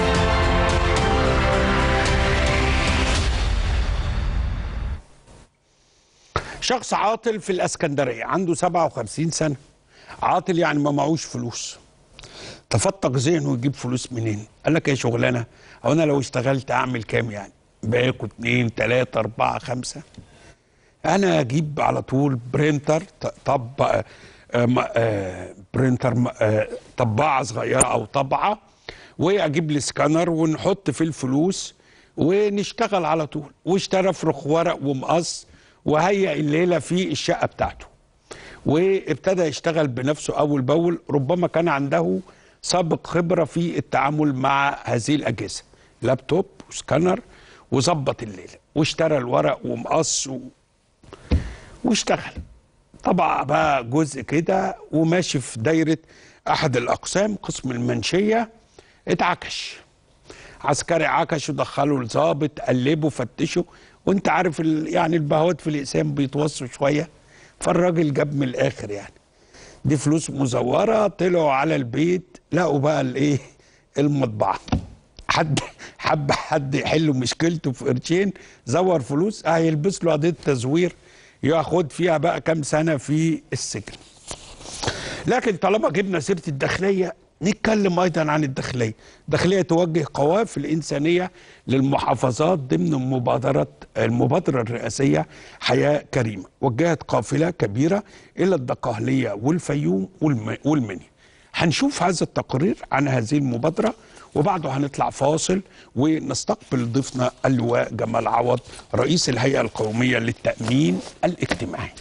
شخص عاطل في الاسكندريه عنده 57 سنه عاطل يعني ما معهوش فلوس تفتق ذهنه يجيب فلوس منين قال لك ايه شغلانه هو انا لو اشتغلت اعمل كام يعني باكل اتنين تلاته اربعه خمسه انا اجيب على طول برينتر ط- طب آه، م- آه، برينتر م- آه، طباعه صغيره او طبعه واجيب لي سكانر ونحط فيه الفلوس ونشتغل على طول واشترى فرخ ورق ومقص وهيئ الليله في الشقه بتاعته وابتدى يشتغل بنفسه اول باول ربما كان عنده سابق خبره في التعامل مع هذه الاجهزه لابتوب وسكانر وظبط الليله واشترى الورق ومقص و... واشتغل طبع بقى جزء كده وماشي في دايره احد الاقسام قسم المنشيه اتعكش عسكري عكش ودخله الظابط قلبه فتشه وانت عارف ال... يعني البهوات في الاقسام بيتوصوا شويه فالراجل جاب من الاخر يعني دي فلوس مزوره طلعوا على البيت لقوا بقى الايه المطبعه حد حب حد يحل مشكلته في قرشين زور فلوس اه يلبس له قضيه تزوير ياخد فيها بقى كام سنه في السجن لكن طالما جبنا سيره الداخليه نتكلم ايضا عن الداخليه الداخليه توجه قوافل انسانيه للمحافظات ضمن مبادره المبادره الرئاسيه حياه كريمه وجهت قافله كبيره الى الدقهليه والفيوم والم- والمنيا هنشوف هذا التقرير عن هذه المبادره وبعده هنطلع فاصل ونستقبل ضيفنا اللواء جمال عوض رئيس الهيئه القوميه للتامين الاجتماعي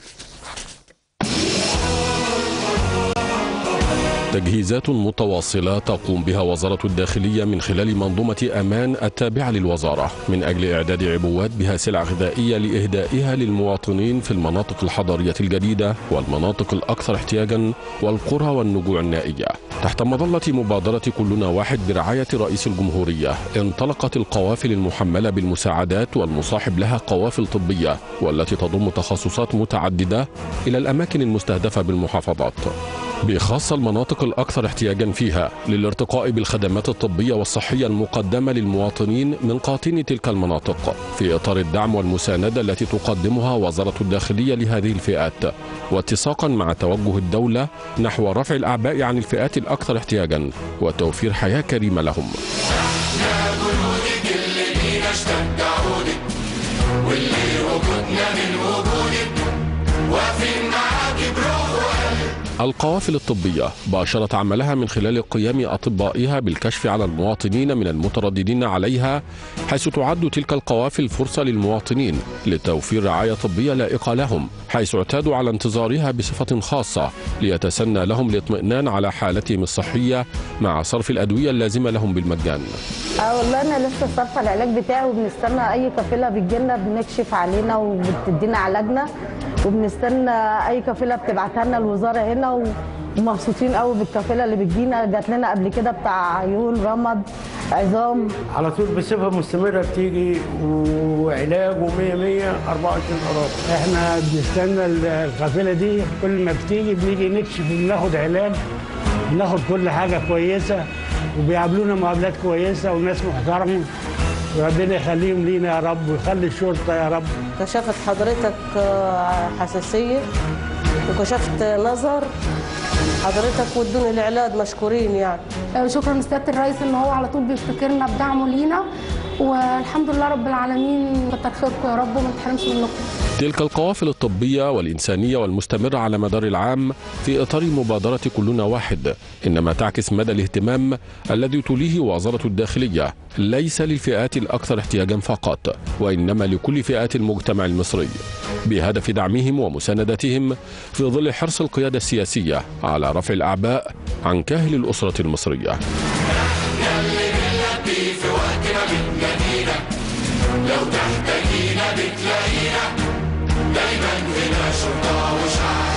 تجهيزات متواصلة تقوم بها وزارة الداخلية من خلال منظومة أمان التابعة للوزارة من أجل إعداد عبوات بها سلع غذائية لإهدائها للمواطنين في المناطق الحضرية الجديدة والمناطق الأكثر احتياجا والقرى والنجوع النائية تحت مظلة مبادرة كلنا واحد برعاية رئيس الجمهورية انطلقت القوافل المحملة بالمساعدات والمصاحب لها قوافل طبية والتي تضم تخصصات متعددة إلى الأماكن المستهدفة بالمحافظات بخاصة المناطق الأكثر احتياجا فيها للارتقاء بالخدمات الطبية والصحية المقدمة للمواطنين من قاطني تلك المناطق في إطار الدعم والمساندة التي تقدمها وزارة الداخلية لهذه الفئات واتساقا مع توجه الدولة نحو رفع الأعباء عن الفئات الأكثر احتياجا وتوفير حياة كريمة لهم يا جنودك اللي بينا اشتجعونك واللي وجودنا من وجودك واقفين معاكي بروح وقلب القوافل الطبية باشرت عملها من خلال قيام أطبائها بالكشف على المواطنين من المترددين عليها حيث تعد تلك القوافل فرصة للمواطنين لتوفير رعاية طبية لائقة لهم حيث اعتادوا على انتظارها بصفة خاصة ليتسنى لهم الاطمئنان على حالتهم الصحية مع صرف الأدوية اللازمة لهم بالمجان اه والله انا لسه صارفه العلاج بتاعي وبنستنى اي كفيله بتجيلنا بنكشف علينا وبتدينا علاجنا وبنستنى اي كفيله بتبعتها لنا الوزاره هنا ومبسوطين قوي بالكفيله اللي بتجينا جات لنا قبل كده بتاع عيون رمد عظام على طول بصفه مستمره بتيجي وعلاج و100 100 24 قرار احنا بنستنى القافله دي كل ما بتيجي بنيجي نكشف بناخد علاج بناخد كل حاجه كويسه وبيعاملونا معاملات كويسه وناس محترمه وربنا يخليهم لينا يا رب ويخلي الشرطه يا رب كشفت حضرتك آه، حساسيه وكشفت نظر حضرتك وادوني العلاج مشكورين يعني شكرا لسياده الرئيس ان هو على طول بيفتكرنا بدعمه لينا والحمد لله رب العالمين كتر خيركم يا رب وما تحرمش منكم تلك القوافل الطبية والإنسانية والمستمرة على مدار العام في إطار مبادرة كلنا واحد إنما تعكس مدى الاهتمام الذي توليه وزارة الداخلية ليس للفئات الأكثر احتياجا فقط وإنما لكل فئات المجتمع المصري بهدف دعمهم ومساندتهم في ظل حرص القيادة السياسية على رفع الأعباء عن كاهل الأسرة المصرية ياللي بنلاقي في وقتنا بتنادينا لو تحتاجينا بتلاقينا دايما هنا شرطة وشعب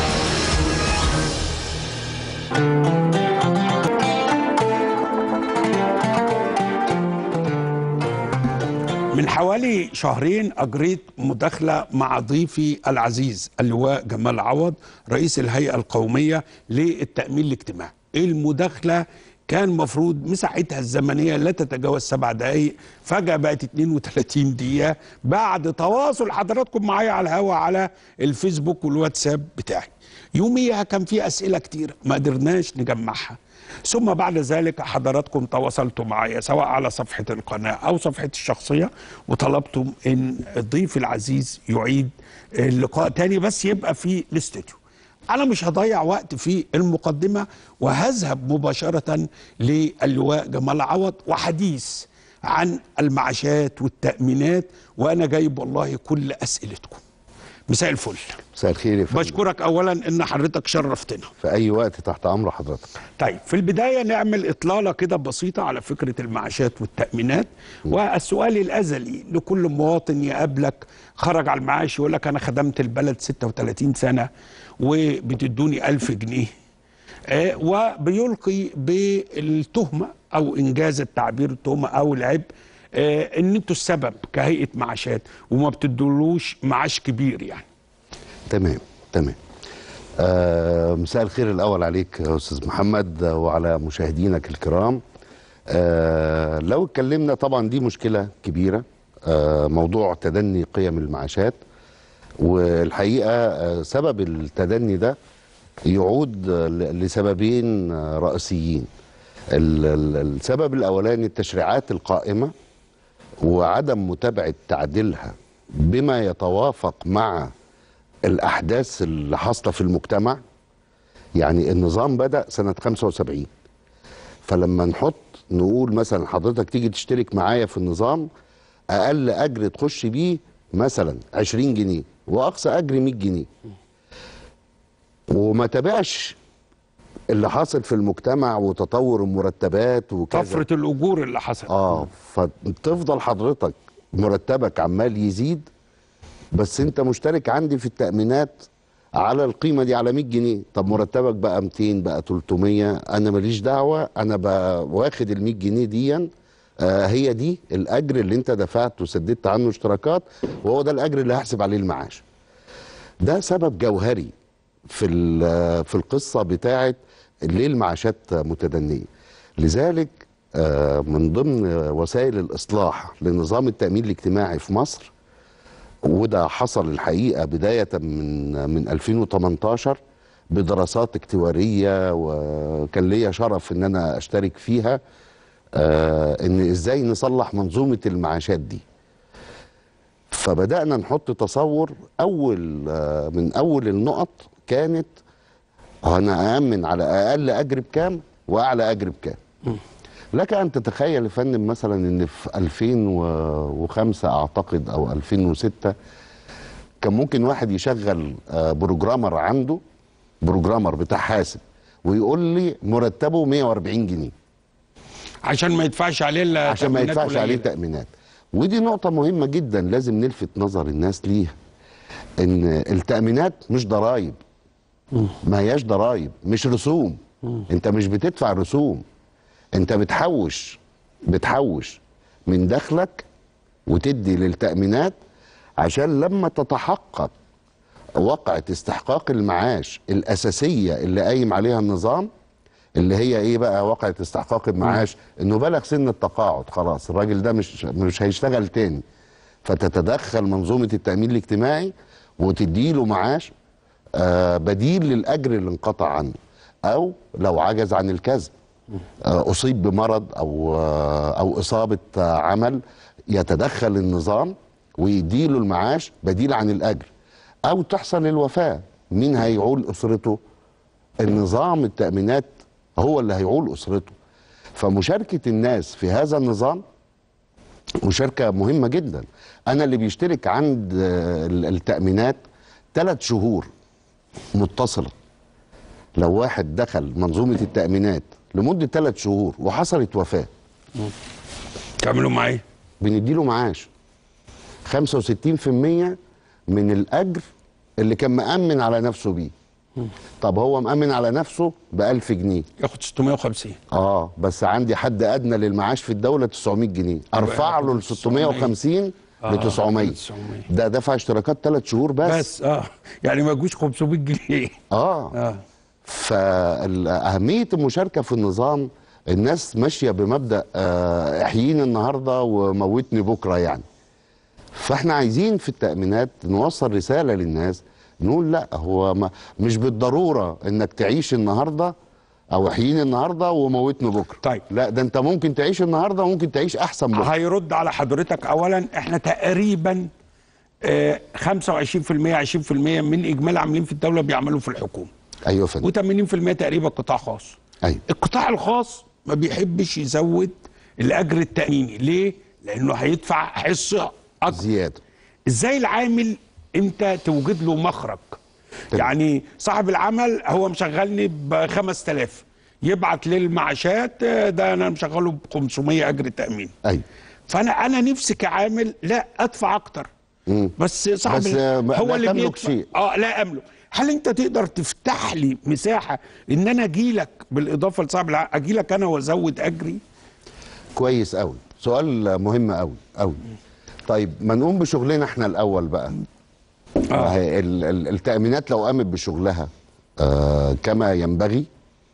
من حوالي شهرين أجريت مداخلة مع ضيفي العزيز اللواء جمال عوض رئيس الهيئة القومية للتأمين الاجتماعي المداخلة كان مفروض مساحتها الزمنية لا تتجاوز سبع دقايق فجأة بقت 32 دقيقة بعد تواصل حضراتكم معايا على الهوا على الفيسبوك والواتساب بتاعي يوميها كان في أسئلة كتير ما قدرناش نجمعها ثم بعد ذلك حضراتكم تواصلتوا معايا سواء على صفحة القناة أو صفحتي الشخصية وطلبتم أن الضيف العزيز يعيد اللقاء تاني بس يبقى في الاستوديو أنا مش هضيع وقت في المقدمة وهذهب مباشرة للواء جمال عوض وحديث عن المعاشات والتأمينات وأنا جايب والله كل أسئلتكم مساء الفل مساء الخير يا فندم بشكرك أولا إن حضرتك شرفتنا في اي وقت تحت امر حضرتك طيب في البداية نعمل إطلالة كده بسيطة على فكرة المعاشات والتأمينات والسؤال الأزلي لكل مواطن يقابلك خرج على المعاش يقول لك أنا خدمت البلد 36 سنة وبتدوني ألف جنيه آه، وبيلقي بالتهمة أو إنجاز التعبير التهمة أو العبء آه، إن أنتوا السبب كهيئة معاشات وما بتدولوش معاش كبير يعني تمام تمام آه مساء الخير الاول عليك يا استاذ محمد وعلى مشاهدينك الكرام آه لو اتكلمنا طبعا دي مشكله كبيره آه موضوع تدني قيم المعاشات والحقيقه آه سبب التدني ده يعود آه، ل- لسببين آه، رئيسيين ال- ال- السبب الاولاني التشريعات القائمه وعدم متابعه تعديلها بما يتوافق مع الاحداث اللي حاصله في المجتمع يعني النظام بدا سنه 75 فلما نحط نقول مثلا حضرتك تيجي تشترك معايا في النظام اقل اجر تخش بيه مثلا 20 جنيه واقصى اجر 100 جنيه وما تابعش اللي حاصل في المجتمع وتطور المرتبات وكذا طفرة الأجور اللي حصلت اه فتفضل حضرتك مرتبك عمال يزيد بس انت مشترك عندي في التأمينات على القيمه دي على 100 جنيه طب مرتبك بقى 200 بقى 300 انا ماليش دعوه انا بقى واخد ال 100 جنيه دي آه هي دي الاجر اللي انت دفعت وسددت عنه اشتراكات وهو ده الاجر اللي هحسب عليه المعاش ده سبب جوهري في ال- في القصه بتاعه ليه المعاشات متدنيه لذلك آه، من ضمن وسائل الاصلاح لنظام التامين الاجتماعي في مصر وده حصل الحقيقه بدايه من من 2018 بدراسات اكتواريه وكان ليا شرف ان انا اشترك فيها آه، ان ازاي نصلح منظومه المعاشات دي فبدانا نحط تصور اول آه، من اول النقط كانت انا اامن على اقل اجر بكام واعلى اجر بكام لك ان تتخيل يا فندم مثلا ان في 2005 اعتقد او 2006 كان ممكن واحد يشغل آه، بروجرامر عنده بروجرامر بتاع حاسب ويقول لي مرتبه 140 جنيه عشان ما يدفعش عليه الا عشان ما تأمينات يدفعش عليه قليلة. تأمينات ودي نقطة مهمة جدا لازم نلفت نظر الناس ليها ان التأمينات مش ضرائب ما هياش ضرائب مش رسوم انت مش بتدفع رسوم انت بتحوش بتحوش من دخلك وتدي للتأمينات عشان لما تتحقق وقعة استحقاق المعاش الأساسية اللي قايم عليها النظام اللي هي ايه بقى واقعة استحقاق المعاش انه بلغ سن التقاعد خلاص الراجل ده مش مش هيشتغل تاني فتتدخل منظومة التأمين الاجتماعي وتديله معاش آه بديل للأجر اللي انقطع عنه أو لو عجز عن الكسب آه أصيب بمرض أو آه أو إصابة آه عمل يتدخل النظام ويديله المعاش بديل عن الأجر أو تحصل الوفاة مين هيعول أسرته النظام التأمينات هو اللي هيعول أسرته فمشاركة الناس في هذا النظام مشاركة مهمة جدا أنا اللي بيشترك عند آه، التأمينات ثلاث شهور متصلة لو واحد دخل منظومة التأمينات لمدة ثلاث شهور وحصلت وفاة تعملوا معاه ايه؟ بنديله معاش 65% من الأجر اللي كان مأمن على نفسه بيه طب هو مأمن على نفسه ب 1000 جنيه ياخد 650 اه بس عندي حد ادنى للمعاش في الدوله 900 جنيه ارفع له ل 650 آه، ل 900 900. ده دفع اشتراكات ثلاث شهور بس بس اه يعني ما يجوش 500 جنيه اه اه فأهمية المشاركة في النظام الناس ماشية بمبدأ آه، احييني النهاردة وموتني بكرة يعني فاحنا عايزين في التأمينات نوصل رسالة للناس نقول لا هو ما مش بالضرورة انك تعيش النهاردة او احييني النهاردة وموتني بكرة طيب لا ده انت ممكن تعيش النهاردة وممكن تعيش احسن بكرة هيرد على حضرتك اولا احنا تقريبا آه 25% 20% من اجمالي عاملين في الدوله بيعملوا في الحكومه ايوه فندم و80% تقريبا قطاع خاص ايوه القطاع الخاص ما بيحبش يزود الاجر التاميني ليه لانه هيدفع حصه اكبر زياده ازاي العامل انت توجد له مخرج يعني صاحب العمل هو مشغلني ب 5000 يبعت للمعاشات آه، ده انا مشغله ب 500 اجر تامين ايوه فانا انا نفسي كعامل لا ادفع اكتر مم. بس صاحب بس ال- آه، هو لا اللي تملك بيدفع شيء. اه لا املك هل انت تقدر تفتح لي مساحه ان انا اجي لك بالاضافه لصاحب العمل اجي لك انا وازود اجري كويس قوي سؤال مهم قوي قوي طيب ما نقوم بشغلنا احنا الاول بقى آه. ال- ال- التأمينات لو قامت بشغلها آه كما ينبغي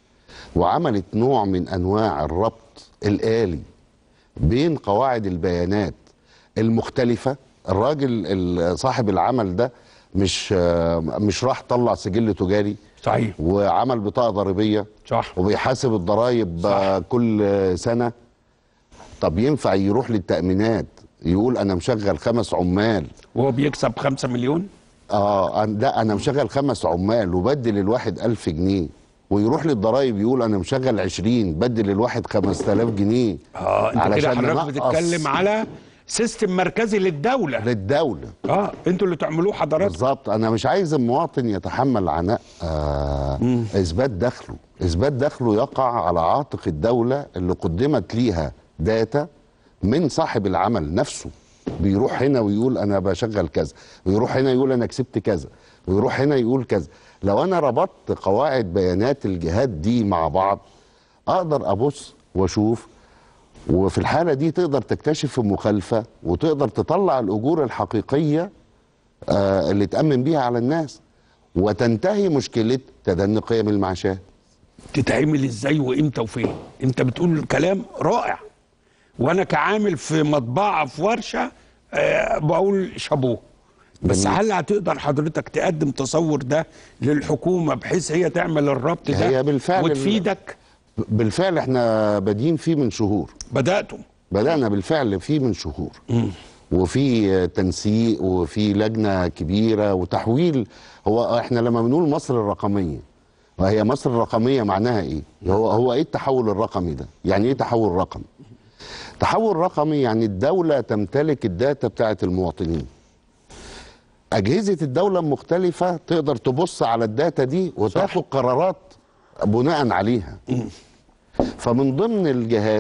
وعملت نوع من انواع الربط الآلي بين قواعد البيانات المختلفة الراجل ال- صاحب العمل ده مش آه مش راح طلع سجل تجاري صحيح وعمل بطاقة ضريبية صح وبيحاسب الضرايب آه، كل آه، سنة طب ينفع يروح للتأمينات يقول أنا مشغل خمس عمال وهو بيكسب 5 مليون اه أنا- لا أنا مشغل خمس عمال وبدل الواحد ألف جنيه ويروح للضرايب يقول أنا مشغل عشرين بدل الواحد خمس تلاف جنيه اه انت كده علشان حضرتك ننقص بتتكلم على سيستم مركزي للدوله للدولة اه انتوا اللي تعملوه حضرتك بالظبط انا مش عايز المواطن يتحمل عناء آه اثبات دخله اثبات دخله يقع على عاتق الدوله اللي قدمت ليها داتا من صاحب العمل نفسه بيروح هنا ويقول انا بشغل كذا ويروح هنا يقول انا كسبت كذا ويروح هنا يقول كذا لو انا ربطت قواعد بيانات الجهات دي مع بعض اقدر ابص واشوف وفي الحاله دي تقدر تكتشف المخالفه وتقدر تطلع الاجور الحقيقيه آه اللي تامن بيها على الناس وتنتهي مشكله تدني قيم المعاشات تتعمل ازاي وامتى وفين انت بتقول كلام رائع وانا كعامل في مطبعه في ورشه آه بقول شابوه بس جميل. هل هتقدر حضرتك تقدم تصور ده للحكومه بحيث هي تعمل الربط ده هي بالفعل وتفيدك بالفعل احنا بادئين فيه من شهور بداتم بدانا بالفعل فيه من شهور وفي تنسيق وفي لجنه كبيره وتحويل هو احنا لما بنقول مصر الرقميه وهي مصر الرقميه معناها ايه؟ هو هو ايه التحول الرقمي ده؟ يعني ايه تحول رقمي؟ تحول رقمي يعني الدوله تمتلك الداتا بتاعت المواطنين. اجهزه الدوله المختلفه تقدر تبص على الداتا دي وتاخد قرارات بناء عليها. فمن ضمن الجهات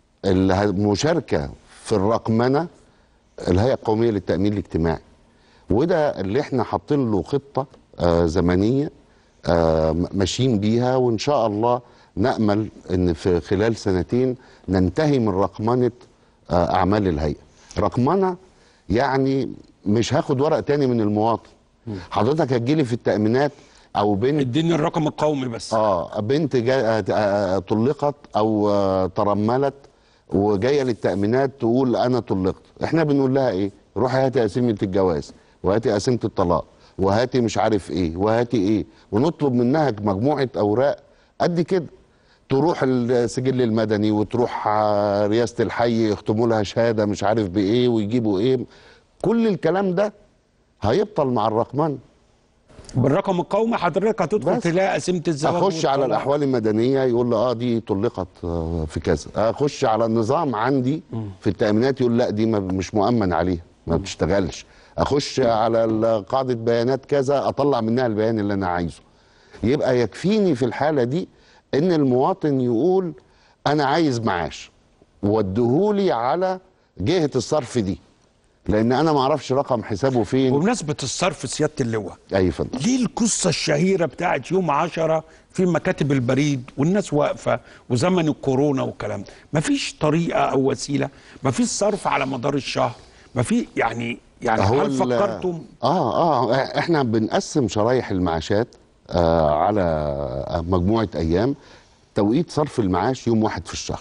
المشاركه في الرقمنه الهيئه القوميه للتامين الاجتماعي وده اللي احنا حاطين له خطه آه زمنيه آه م- ماشيين بيها وان شاء الله نامل ان في خلال سنتين ننتهي من رقمنه آه اعمال الهيئه رقمنه يعني مش هاخد ورق تاني من المواطن حضرتك هتجيلي في التامينات او بنت اديني الرقم القومي بس اه بنت جا... آه، آه، طلقت او آه، ترملت وجايه للتامينات تقول انا طلقت احنا بنقول لها ايه روحي هاتي قسيمه الجواز وهاتي قسيمه الطلاق وهاتي مش عارف ايه وهاتي ايه ونطلب منها مجموعه اوراق قد كده تروح السجل المدني وتروح آه، رئاسه الحي يختموا لها شهاده مش عارف بايه ويجيبوا ايه كل الكلام ده هيبطل مع الرقمنه بالرقم القومي حضرتك هتدخل تلاقي قسيمه الزواج اخش على والطلاق. الاحوال المدنيه يقول لي اه دي طلقت آه، في كذا اخش على النظام عندي في التامينات يقول لا دي ما- مش مؤمن عليها ما بتشتغلش اخش على ال- قاعده بيانات كذا اطلع منها البيان اللي انا عايزه يبقى يكفيني في الحاله دي ان المواطن يقول انا عايز معاش وديهولي على جهه الصرف دي لان انا ما اعرفش رقم حسابه فين بمناسبه الصرف سياده اللواء اي فندم ليه القصة الشهيرة بتاعت يوم عشرة في مكاتب البريد والناس واقفة وزمن الكورونا والكلام ده مفيش طريقة أو وسيلة مفيش صرف على مدار الشهر مفي يعني يعني هو هل ال- فكرتم اه اه احنا بنقسم شرايح المعاشات آه على مجموعه ايام توقيت صرف المعاش يوم واحد في الشهر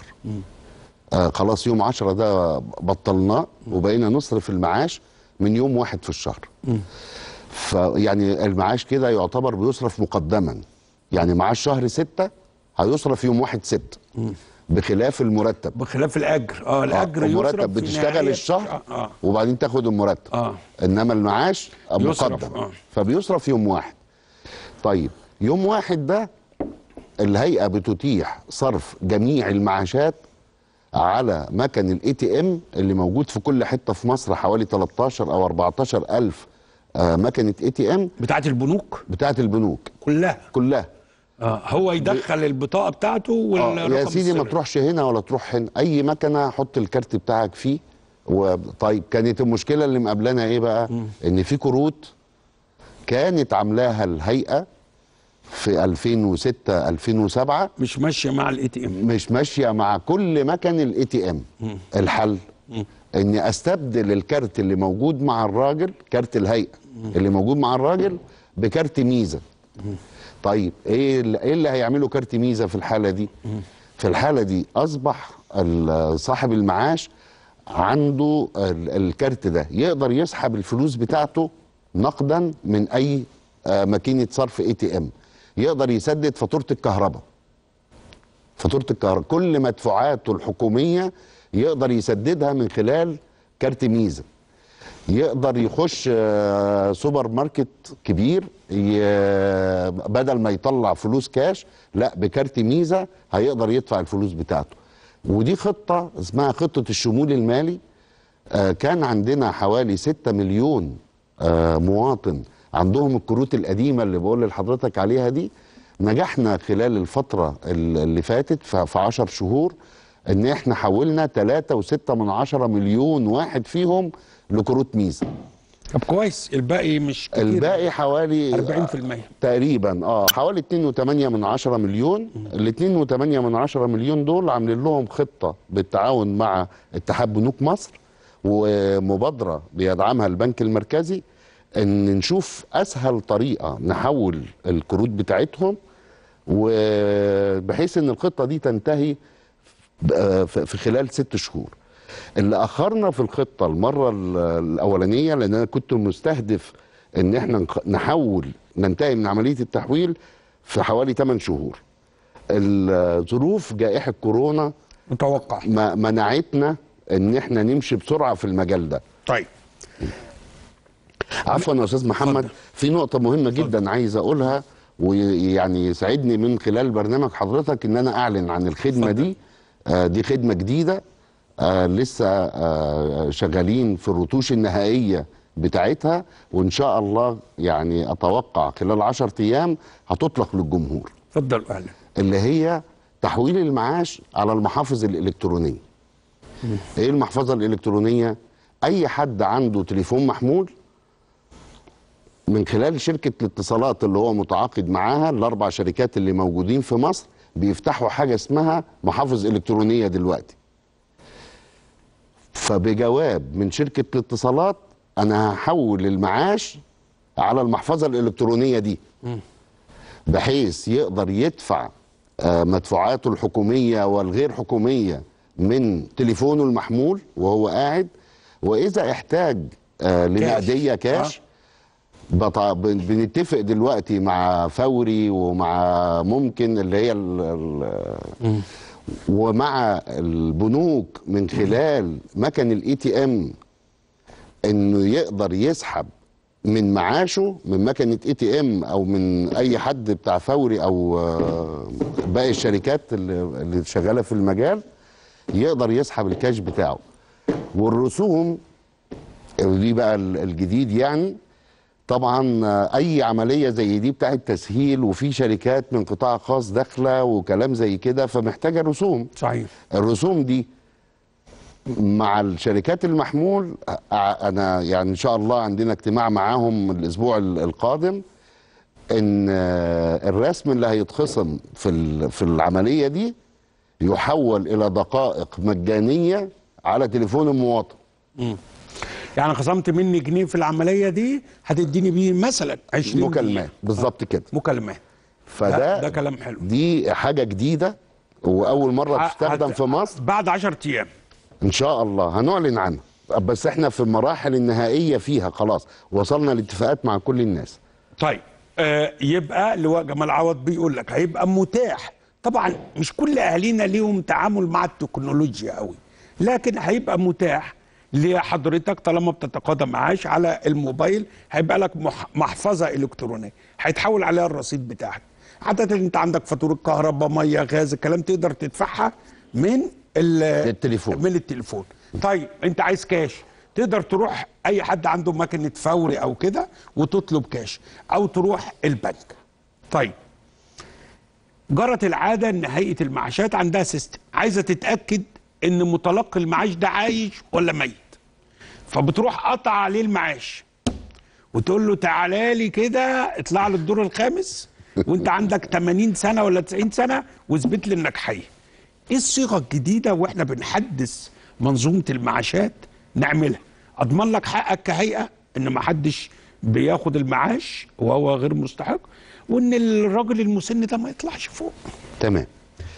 آه خلاص يوم عشرة ده بطلناه وبقينا نصرف المعاش من يوم واحد في الشهر فيعني المعاش كده يعتبر بيصرف مقدما يعني معاش شهر ستة هيصرف يوم واحد ستة بخلاف المرتب بخلاف الأجر اه الأجر آه، يصرف المرتب في بتشتغل نهاية الشهر آه. وبعدين تاخد المرتب آه. انما المعاش يصرف، مقدم آه. فبيصرف يوم واحد طيب يوم واحد ده الهيئه بتتيح صرف جميع المعاشات على مكن الاي تي ام اللي موجود في كل حته في مصر حوالي 13 او 14 الف آه مكنه اي تي ام بتاعت البنوك بتاعت البنوك كلها كلها آه هو يدخل البطاقة بتاعته آه والرقم يا سيدي ما السري. تروحش هنا ولا تروح هنا اي مكنه حط الكارت بتاعك فيه وطيب كانت المشكله اللي مقابلانا ايه بقى ان في كروت كانت عاملاها الهيئه في 2006 2007 مش ماشيه مع الاي تي ام مش ماشيه مع كل مكن الاي تي ام الحل اني استبدل الكارت اللي موجود مع الراجل كارت الهيئه اللي موجود مع الراجل بكارت ميزه طيب ايه اللي, إيه اللي هيعمله كارت ميزه في الحاله دي في الحاله دي اصبح ال- صاحب المعاش عنده ال- الكارت ده يقدر يسحب الفلوس بتاعته نقدا من اي آه، ماكينه صرف اي تي ام يقدر يسدد فاتوره الكهرباء فاتوره الكهرباء كل مدفوعاته الحكوميه يقدر يسددها من خلال كارت ميزه يقدر يخش آه، سوبر ماركت كبير ي- بدل ما يطلع فلوس كاش لا بكارت ميزه هيقدر يدفع الفلوس بتاعته ودي خطه اسمها خطه الشمول المالي آه، كان عندنا حوالي 6 مليون آه، مواطن عندهم الكروت القديمه اللي بقول لحضرتك عليها دي نجحنا خلال الفتره ال- اللي فاتت ف- في 10 شهور ان احنا حولنا 3.6 من عشرة مليون واحد فيهم لكروت ميزه طب كويس الباقي مش كتير الباقي حوالي 40% تقريبا اه حوالي 2.8 من عشرة مليون ال 2.8 من عشرة مليون دول عاملين لهم خطه بالتعاون مع اتحاد بنوك مصر ومبادره بيدعمها البنك المركزي ان نشوف اسهل طريقه نحول الكروت بتاعتهم وبحيث ان الخطه دي تنتهي ب- في خلال ست شهور اللي اخرنا في الخطه المره ال- الاولانيه لان انا كنت مستهدف ان احنا نخ- نحول ننتهي من عمليه التحويل في حوالي 8 شهور الظروف جائحه كورونا متوقع منعتنا ان احنا نمشي بسرعه في المجال ده طيب عفوا يا استاذ محمد في نقطه مهمه جدا عايز اقولها ويعني يسعدني من خلال برنامج حضرتك ان انا اعلن عن الخدمه دي آه دي خدمه جديده آه لسه آه شغالين في الرتوش النهائيه بتاعتها وان شاء الله يعني اتوقع خلال 10 ايام هتطلق للجمهور اتفضل اهلا اللي هي تحويل المعاش على المحافظ الالكترونيه ايه المحفظه الالكترونيه اي حد عنده تليفون محمول من خلال شركه الاتصالات اللي هو متعاقد معاها الاربع شركات اللي موجودين في مصر بيفتحوا حاجه اسمها محافظ الكترونيه دلوقتي فبجواب من شركه الاتصالات انا هحول المعاش على المحفظه الالكترونيه دي بحيث يقدر يدفع آه، مدفوعاته الحكوميه والغير حكوميه من تليفونه المحمول وهو قاعد واذا احتاج آه، لنقديه كاش بطا- بن- بنتفق دلوقتي مع فوري ومع ممكن اللي هي ال ال ومع البنوك من خلال مكن الاي تي ام انه يقدر يسحب من معاشه من مكنه اي تي ام او من اي حد بتاع فوري او آه، باقي الشركات اللي اللي شغاله في المجال يقدر يسحب الكاش بتاعه والرسوم ودي بقى ال- الجديد يعني طبعا آه، اي عمليه زي دي بتاعت تسهيل وفي شركات من قطاع خاص داخله وكلام زي كده فمحتاجه رسوم صحيح الرسوم دي مع الشركات المحمول آه، انا يعني ان شاء الله عندنا اجتماع معاهم الاسبوع ال- القادم ان آه، الرسم اللي هيتخصم في ال- في العمليه دي يحول الى دقائق مجانيه على تليفون المواطن مم. يعني خصمت مني جنيه في العمليه دي هتديني بيه مثلا 20 مكالمات بالظبط كده مكالمات فده ده- ده كلام حلو. دي حاجه جديده واول مره ه- تستخدم هت- في مصر بعد 10 ايام ان شاء الله هنعلن عنها بس احنا في المراحل النهائيه فيها خلاص وصلنا لاتفاقات مع كل الناس طيب آه يبقى لواء جمال عوض بيقول لك هيبقى متاح طبعا مش كل اهالينا ليهم تعامل مع التكنولوجيا قوي لكن هيبقى متاح لحضرتك طالما بتتقاضى معاش على الموبايل هيبقى لك مح- محفظه الكترونيه هيتحول عليها الرصيد بتاعك عاده انت عندك فاتوره كهرباء ميه غاز الكلام تقدر تدفعها من التليفون من التليفون طيب انت عايز كاش تقدر تروح اي حد عنده مكنه فوري او كده وتطلب كاش او تروح البنك طيب جرت العاده ان هيئه المعاشات عندها سيستم عايزه تتاكد ان متلقي المعاش ده عايش ولا ميت فبتروح قطع عليه المعاش وتقول له تعالى لي كده اطلع لي الدور الخامس وانت عندك 80 سنه ولا 90 سنه واثبت لي انك حي ايه الصيغه الجديده واحنا بنحدث منظومه المعاشات نعملها اضمن لك حقك كهيئه ان ما حدش بياخد المعاش وهو غير مستحق وان الراجل المسن ده ما يطلعش فوق تمام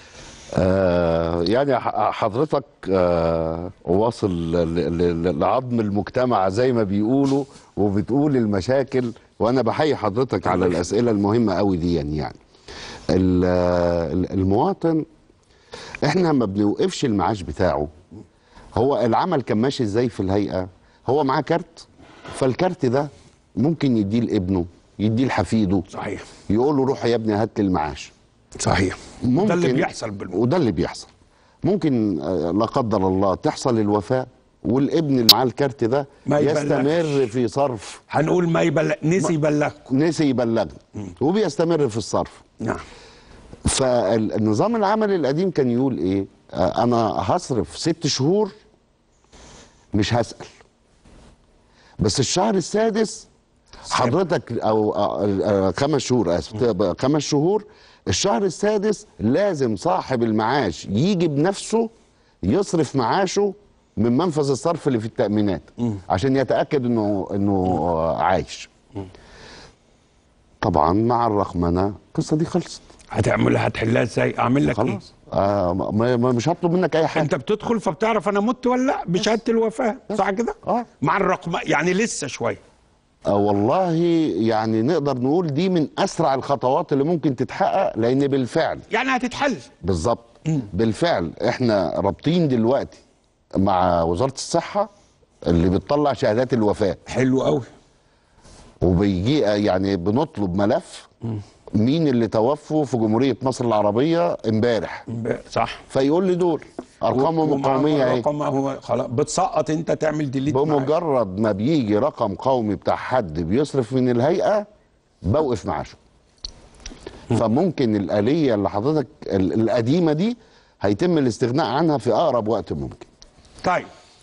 آه يعني ح- حضرتك آه واصل ل- ل- لعظم المجتمع زي ما بيقولوا وبتقول المشاكل وانا بحيي حضرتك على الاسئله المهمه قوي دي يعني, يعني. ال- ال- المواطن احنا ما بنوقفش المعاش بتاعه هو العمل كان ماشي ازاي في الهيئه هو معاه كارت فالكارت ده ممكن يديه لابنه يديه لحفيده صحيح يقول له روح يا ابني هات لي المعاش صحيح ممكن ده اللي بيحصل بالمعنى. وده اللي بيحصل ممكن آه، لا قدر الله تحصل الوفاه والابن اللي معاه الكارت ده ما يبلغش. يستمر في صرف هنقول ما يبلغ نسي يبلغكم نسي يبلغنا وبيستمر في الصرف نعم فالنظام العملي القديم كان يقول ايه آه، انا هصرف ست شهور مش هسأل بس الشهر السادس حضرتك او أو- أو خمس شهور اسف تبقى خمس شهور الشهر السادس لازم صاحب المعاش يجي بنفسه يصرف معاشه من منفذ الصرف اللي في التامينات عشان يتاكد انه انه عايش طبعا مع الرقمنه القصه دي خلصت هتعملها هتحلها ازاي اعمل لك ايه خلاص آه ما ما- مش هطلب منك اي حاجه انت بتدخل فبتعرف انا مت ولا لا بشهاده الوفاه صح كده اه مع الرقم يعني لسه شويه آه والله يعني نقدر نقول دي من اسرع الخطوات اللي ممكن تتحقق لان بالفعل يعني هتتحل بالظبط بالفعل احنا رابطين دلوقتي مع وزاره الصحه اللي بتطلع شهادات الوفاه حلو قوي وبيجي يعني بنطلب ملف مين اللي توفوا في جمهوريه مصر العربيه امبارح صح فيقول لي دول ارقامهم القوميه اهي رقم هو خلاص بتسقط انت تعمل ديليت بمجرد ما بيجي رقم قومي بتاع حد بيصرف من الهيئه بوقف معاشه فممكن الآلية اللي حضرتك ال- القديمة دي هيتم الاستغناء عنها في أقرب وقت ممكن طيب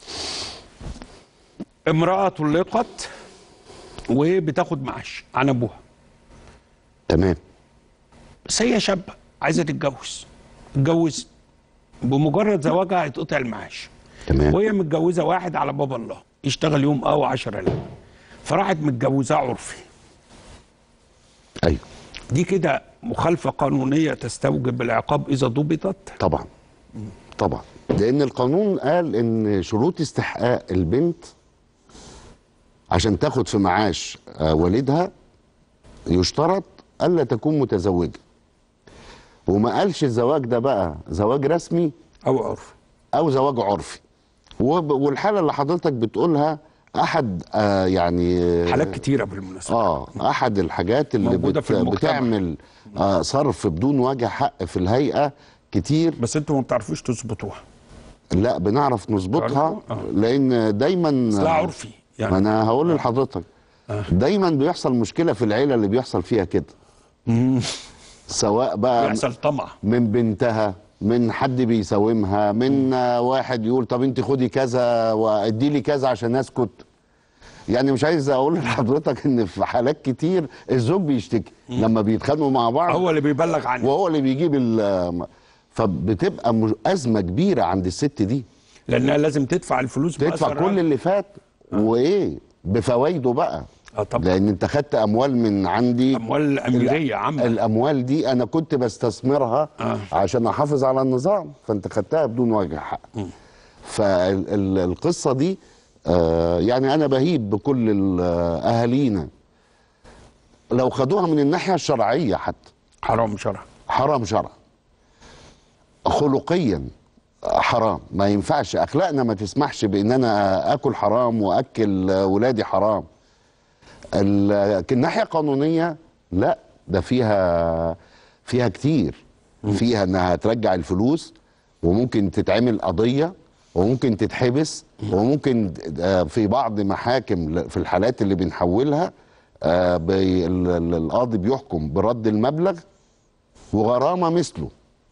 امرأة طلقت وبتاخد معاش عن ابوها تمام بس هي شابة عايزة تتجوز اتجوزت بمجرد زواجها هيتقطع المعاش تمام وهي متجوزة واحد على باب الله يشتغل يوم اه وعشرة لا فراحت متجوزاه عرفي ايوه دي كده مخالفة قانونية تستوجب العقاب إذا ضبطت طبعا طبعا لأن القانون قال إن شروط استحقاق البنت عشان تاخد في معاش آه، والدها يشترط ألا تكون متزوجة وما قالش الزواج ده بقى زواج رسمي أو عرفي أو زواج عرفي وب- والحالة اللي حضرتك بتقولها أحد آه يعني حالات كتيرة بالمناسبة اه احد الحاجات اللي موجودة بت في المجتمع. بتعمل آه صرف بدون وجه حق في الهيئه كتير بس انتوا ما بتعرفوش تظبطوها لا بنعرف نظبطها لان دايما أصلها عرفي يعني. ما انا هقول لحضرتك دايما بيحصل مشكله في العيله اللي بيحصل فيها كده سواء بقى بيحصل طمع من بنتها من حد بيساومها من آه، واحد يقول طب انت خدي كذا وادي لي كذا عشان اسكت يعني مش عايز اقول لحضرتك ان في حالات كتير الزوج بيشتكي لما بيتخانقوا مع بعض هو اللي بيبلغ عنه وهو اللي بيجيب ال فبتبقى مش- ازمه كبيره عند الست دي لأنها لازم تدفع الفلوس تدفع بأثر كل اللي فات وايه بفوائده بقى اه طبعا لان انت خدت اموال من عندي أموال أميرية عامة الاموال دي انا كنت بستثمرها آه. عشان احافظ على النظام فانت خدتها بدون وجه حق فالقصه دي آه يعني انا بهيب بكل ال- اهالينا لو خدوها من الناحيه الشرعيه حتى حرام شرع حرام شرع خلقيا حرام ما ينفعش اخلاقنا ما تسمحش بان انا اكل حرام واكل ولادي حرام ال- لكن الناحيه القانونيه لا ده فيها فيها كتير فيها انها ترجع الفلوس وممكن تتعمل قضيه وممكن تتحبس وممكن آه، في بعض محاكم ل- في الحالات اللي بنحولها آه، بي- ال- ال- القاضي بيحكم برد المبلغ وغرامه مثله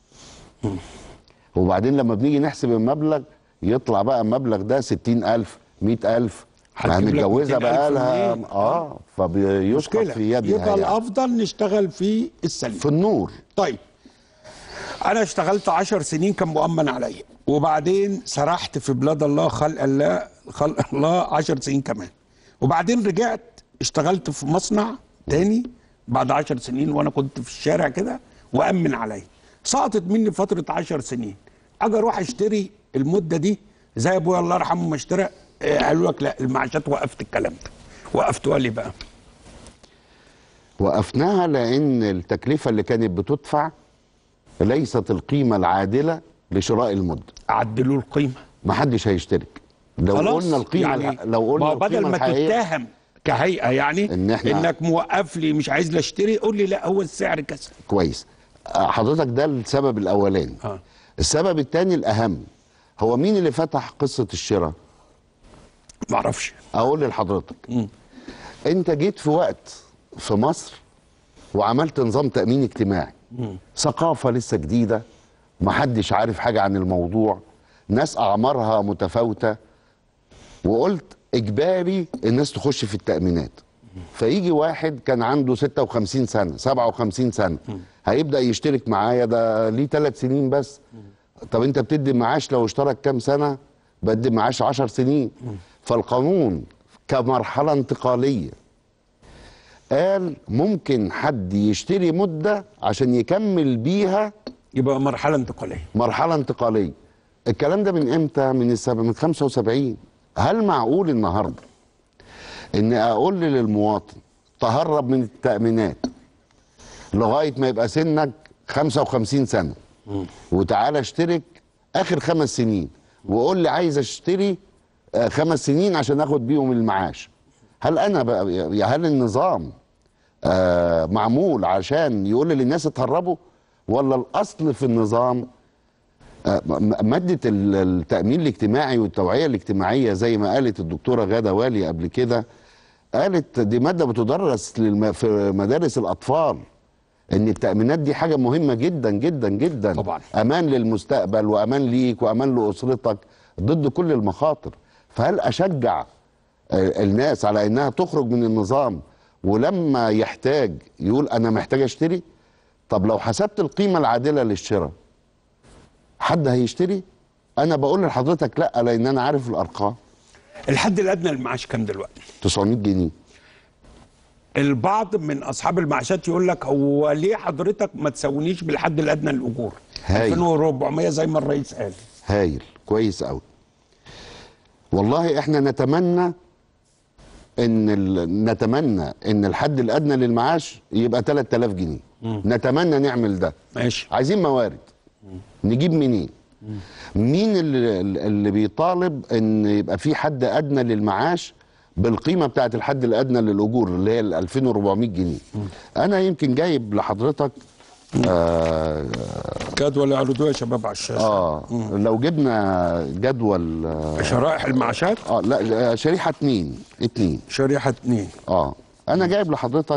وبعدين لما بنيجي نحسب المبلغ يطلع بقى المبلغ ده 60000 100000 ما هي هتجيب لك متجوزه 200,000 بقى لها منين؟ اه فبيسقط مشكلة في يدها يبقى يعني. الأفضل نشتغل في السليم في النور طيب أنا اشتغلت عشر سنين كان مؤمن عليا وبعدين سرحت في بلاد الله خلق الله خلق الله عشر سنين كمان وبعدين رجعت اشتغلت في مصنع تاني بعد عشر سنين وأنا كنت في الشارع كده وأمن عليا سقطت مني فترة عشر سنين أجي أروح أشتري المدة دي زي أبويا الله يرحمه ما اشترى آه، قالوا لك لا المعاشات وقفت الكلام ده وقفتوها لي بقى وقفناها لان التكلفه اللي كانت بتدفع ليست القيمه العادله لشراء المده عدلوا القيمه ما حدش هيشترك لو خلاص، قلنا القيمه يعني الح- لو قلنا ما هو بدل القيمة ما الحقيقية- تتهم كهيئه يعني إن إحنا- انك موقف لي مش عايز لا اشتري قول لي لا هو السعر كذا كويس آه، حضرتك ده السبب الاولاني آه. السبب الثاني الاهم هو مين اللي فتح قصه الشراء معرفش اقول لحضرتك انت جيت في وقت في مصر وعملت نظام تامين اجتماعي ثقافه لسه جديده محدش عارف حاجه عن الموضوع ناس اعمارها متفاوته وقلت اجباري الناس تخش في التامينات فيجي واحد كان عنده 56 سنه 57 سنه هيبدا يشترك معايا ده ليه ثلاث سنين بس طب انت بتدي معاش لو اشترك كام سنه بدي معاش 10 سنين فالقانون كمرحله انتقاليه قال ممكن حد يشتري مده عشان يكمل بيها يبقى مرحله انتقاليه مرحله انتقاليه الكلام ده من امتى من السبب من 75 هل معقول النهارده ان اقول للمواطن تهرب من التامينات لغايه ما يبقى سنك 55 سنه وتعالى اشترك اخر خمس سنين وقول لي عايز اشتري آه، خمس سنين عشان اخد بيهم المعاش هل انا بقى يا هل النظام آه معمول عشان يقول للناس اتهربوا ولا الاصل في النظام آه، م- مادة ال- التأمين الاجتماعي والتوعية الاجتماعية زي ما قالت الدكتورة غادة والي قبل كده قالت دي مادة بتدرس للم- في مدارس الأطفال إن التأمينات دي حاجة مهمة جدا جدا جدا طبعا أمان للمستقبل وأمان ليك وأمان لأسرتك ضد كل المخاطر فهل أشجع آه، الناس على إنها تخرج من النظام ولما يحتاج يقول أنا محتاج أشتري طب لو حسبت القيمة العادلة للشراء حد هيشتري انا بقول لحضرتك لا لان انا عارف الارقام الحد الادنى للمعاش كام دلوقتي 900 جنيه البعض من اصحاب المعاشات يقول لك هو ليه حضرتك ما تساوينيش بالحد الادنى للاجور هايل. 2400 زي ما الرئيس قال هايل كويس قوي والله احنا نتمنى ان ال... نتمنى ان الحد الادنى للمعاش يبقى 3000 جنيه نتمنى نعمل ده ماشي عايزين موارد نجيب منين مين اللي, اللي بيطالب ان يبقى في حد ادنى للمعاش بالقيمه بتاعت الحد الادنى للاجور اللي هي ال 2400 جنيه انا يمكن جايب لحضرتك آه جدول يعرضوه يا شباب على الشاشه اه لو جبنا جدول آه شرائح المعاشات اه لا آه، شريحه اتنين اتنين شريحه اتنين اه انا جايب لحضرتك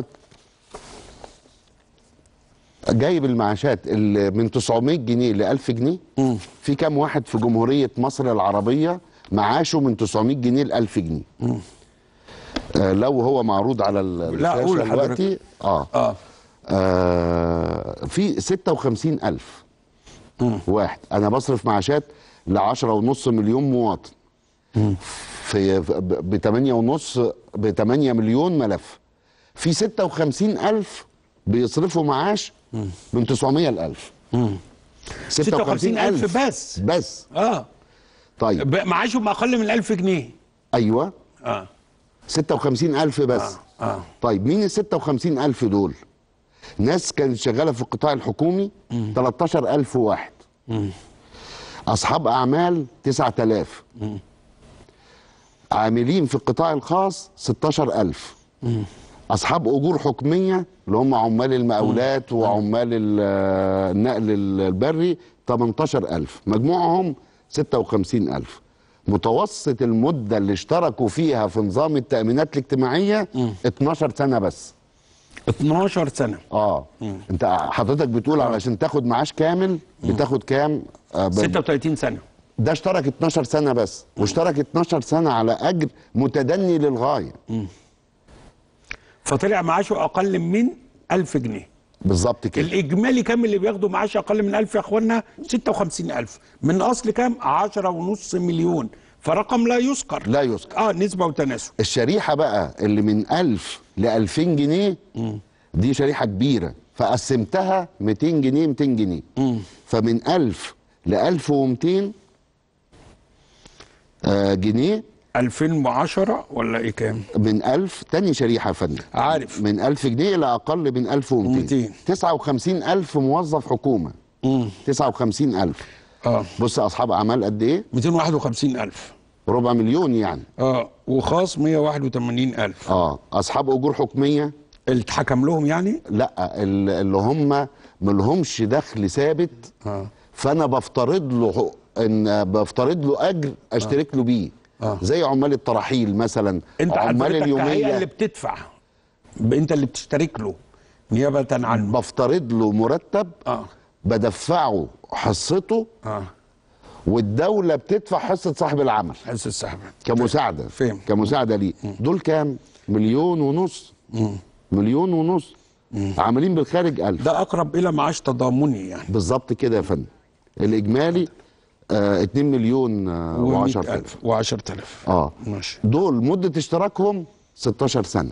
جايب المعاشات اللي من 900 جنيه ل 1000 جنيه في كام واحد في جمهوريه مصر العربيه معاشه من 900 جنيه ل 1000 جنيه آه لو هو معروض على ال- لا، قول الشاشة لحضرتك. دلوقتي اه, آه. آه في 56000 واحد انا بصرف معاشات ل 10 ونص مليون مواطن في ب 8 ونص ب 8 مليون ملف في 56000 بيصرفوا معاش من 900 ل 1000 56000 بس بس اه طيب ب- معاشهم اقل من 1000 جنيه ايوه اه 56000 بس آه. آه. طيب مين ال 56000 دول ناس كانت شغاله في القطاع الحكومي 13000 واحد اصحاب اعمال 9000 عاملين في القطاع الخاص 16000 اصحاب اجور حكوميه اللي هم عمال المقاولات وعمال ال- النقل البري 18000 مجموعهم 56000 متوسط المده اللي اشتركوا فيها في نظام التامينات الاجتماعيه 12 سنه بس 12 سنه اه انت حضرتك بتقول علشان تاخد معاش كامل بتاخد كام آه ب- 36 سنه ده اشترك 12 سنه بس واشترك 12 سنه على اجر متدني للغايه فطلع معاشه اقل من 1000 جنيه بالظبط كده الاجمالي كام اللي بياخدوا معاش اقل من 1000 يا اخوانا 56000 من اصل كام 10 ونص مليون فرقم لا يذكر لا يذكر اه نسبه وتناسب الشريحه بقى اللي من 1000 ل 2000 جنيه دي شريحه كبيره فقسمتها 200 جنيه 200 جنيه فمن 1000 ل 1200 آه جنيه 2010 ولا ايه كام من 1000 تاني شريحه يا فندم عارف من 1000 جنيه الى اقل من 1200 59000 موظف حكومه 59000 اه بص اصحاب اعمال قد ايه 251000 ربع مليون يعني اه وخاص 181000 اه اصحاب اجور حكوميه اللي اتحكم لهم يعني لا ال- اللي هم ما لهمش دخل ثابت آه. فانا بفترض له حق- ان بفترض له اجر اشترك له بيه آه. زي عمال الترحيل مثلا انت عمال حضرتك كهيئه اليوميه اللي بتدفع ب- انت اللي بتشترك له نيابه عنه بفترض له مرتب اه بدفعه حصته اه والدوله بتدفع حصه صاحب العمل حصه صاحب كمساعده فهم. كمساعده ليه دول كام مليون ونص مليون ونص عاملين بالخارج ألف ده اقرب الى معاش تضامني يعني بالظبط كده يا فندم الاجمالي آه 2 مليون آه و10 ألف و10000 اه ماشي دول مده اشتراكهم 16 سنه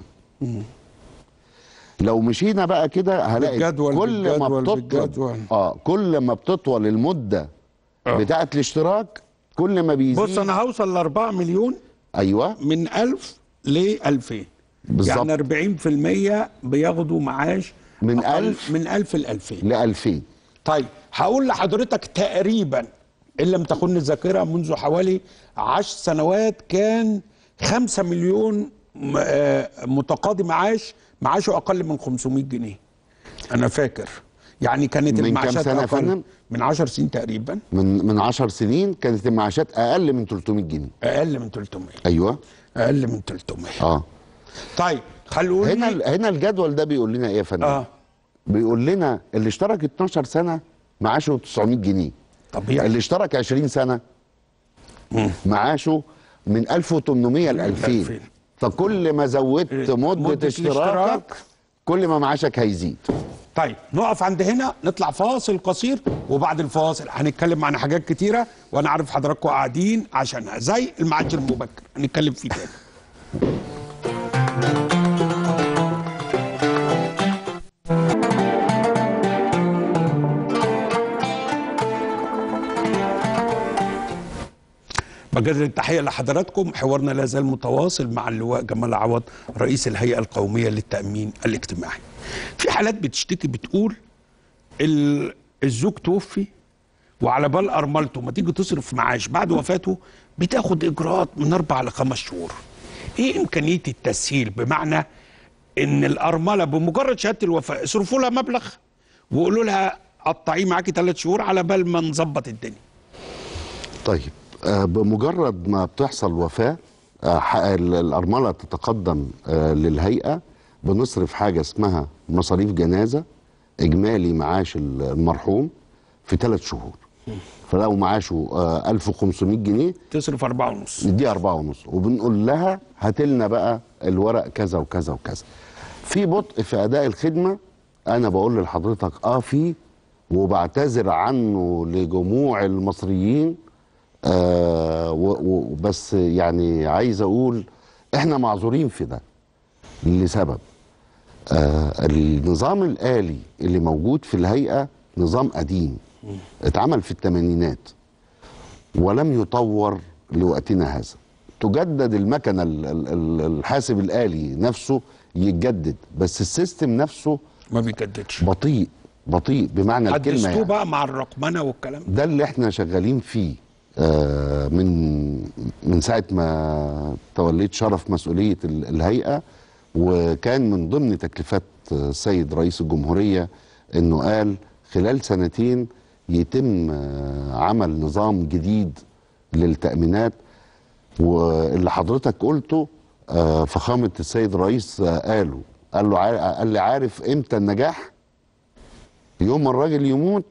لو مشينا بقى كده هلاقي بالجدول- كل ما بالجدول- بتطول بالجدول. اه كل ما بتطول المده آه. بتاعه الاشتراك كل ما بيزيد بص انا هوصل ل 4 مليون ايوه من 1000 ل 2000 بالظبط. يعني 40% بياخدوا معاش من أقل 1000 من 1000 ل 2000 ل 2000 طيب هقول لحضرتك تقريبا ان لم تخن الذاكره منذ حوالي 10 سنوات كان 5 مليون م- آه، متقاضي معاش معاشه اقل من 500 جنيه انا فاكر يعني كانت من كام المعاشات سنة يا أقل فندم؟ من 10 سنين تقريبا من من 10 سنين كانت المعاشات اقل من 300 جنيه اقل من 300 ايوه اقل من 300 اه طيب خلوني هنا هنا الجدول ده بيقول لنا ايه يا فندم اه بيقول لنا اللي اشترك 12 سنه معاشه 900 جنيه طبيعي اللي اشترك 20 سنه معاشه من 1800 ل 2000 فكل ما زودت مده, مدة اشتراكك الاشتراك. كل ما معاشك هيزيد طيب نقف عند هنا نطلع فاصل قصير وبعد الفاصل هنتكلم عن حاجات كتيره وانا عارف حضراتكم قاعدين عشانها زي المعاش المبكر هنتكلم فيه تاني بجدد التحية لحضراتكم حوارنا لا زال متواصل مع اللواء جمال عوض رئيس الهيئة القومية للتأمين الاجتماعي في حالات بتشتكي بتقول ال- الزوج توفي وعلى بال أرملته ما تيجي تصرف معاش بعد وفاته بتاخد إجراءات من أربع لخمس شهور إيه إمكانية التسهيل بمعنى إن الأرملة بمجرد شهادة الوفاة اصرفوا لها مبلغ وقولوا لها قطعيه معاكي ثلاث شهور على بال ما نظبط الدنيا طيب آه، بمجرد ما بتحصل وفاة آه، ح- ال- الأرملة تتقدم آه، للهيئة بنصرف حاجة اسمها مصاريف جنازة إجمالي معاش ال- المرحوم في ثلاث شهور فلو معاشه آه، 1500 جنيه تصرف أربعة ونص نديها أربعة ونص وبنقول لها هاتلنا بقى الورق كذا وكذا وكذا في بطء في أداء الخدمة أنا بقول لحضرتك آه في وبعتذر عنه لجموع المصريين آه و- و- بس يعني عايز اقول احنا معذورين في ده لسبب آه النظام الآلي اللي موجود في الهيئة نظام قديم اتعمل في الثمانينات ولم يطور لوقتنا هذا تجدد المكنة ال- ال- ال- الحاسب الآلي نفسه يتجدد بس السيستم نفسه ما بيجددش بطيء بطيء بمعنى الكلمة حدثتوه يعني. بقى مع الرقمنه والكلام ده ده اللي احنا شغالين فيه آه، من من ساعه ما توليت شرف مسؤوليه ال- الهيئه وكان من ضمن تكليفات آه، السيد رئيس الجمهوريه انه قال خلال سنتين يتم آه، عمل نظام جديد للتامينات واللي حضرتك قلته آه، فخامه السيد الرئيس آه، قاله قال له عار- قال لي عارف امتى النجاح يوم ما الراجل يموت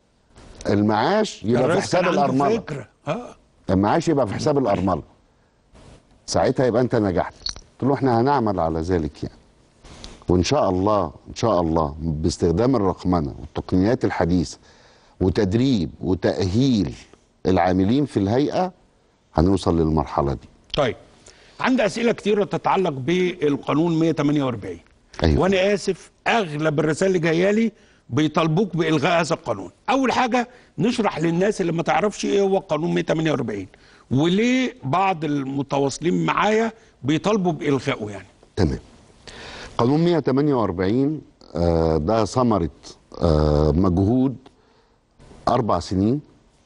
المعاش يبقى في الرئيس حساب كان عنده الارمله فكرة. اه المعاش يبقى في حساب الارمله ساعتها يبقى انت نجحت قلت له احنا هنعمل على ذلك يعني وان شاء الله ان شاء الله باستخدام الرقمنه والتقنيات الحديثه وتدريب وتاهيل العاملين في الهيئه هنوصل للمرحله دي طيب عندي اسئله كتيره تتعلق بالقانون 148 أيوة. وانا اسف اغلب الرسائل اللي جايه لي بيطالبوك بالغاء هذا القانون اول حاجه نشرح للناس اللي ما تعرفش ايه هو القانون 148 وليه بعض المتواصلين معايا بيطالبوا بالغائه يعني تمام قانون 148 آه، ده ثمرة آه، مجهود أربع سنين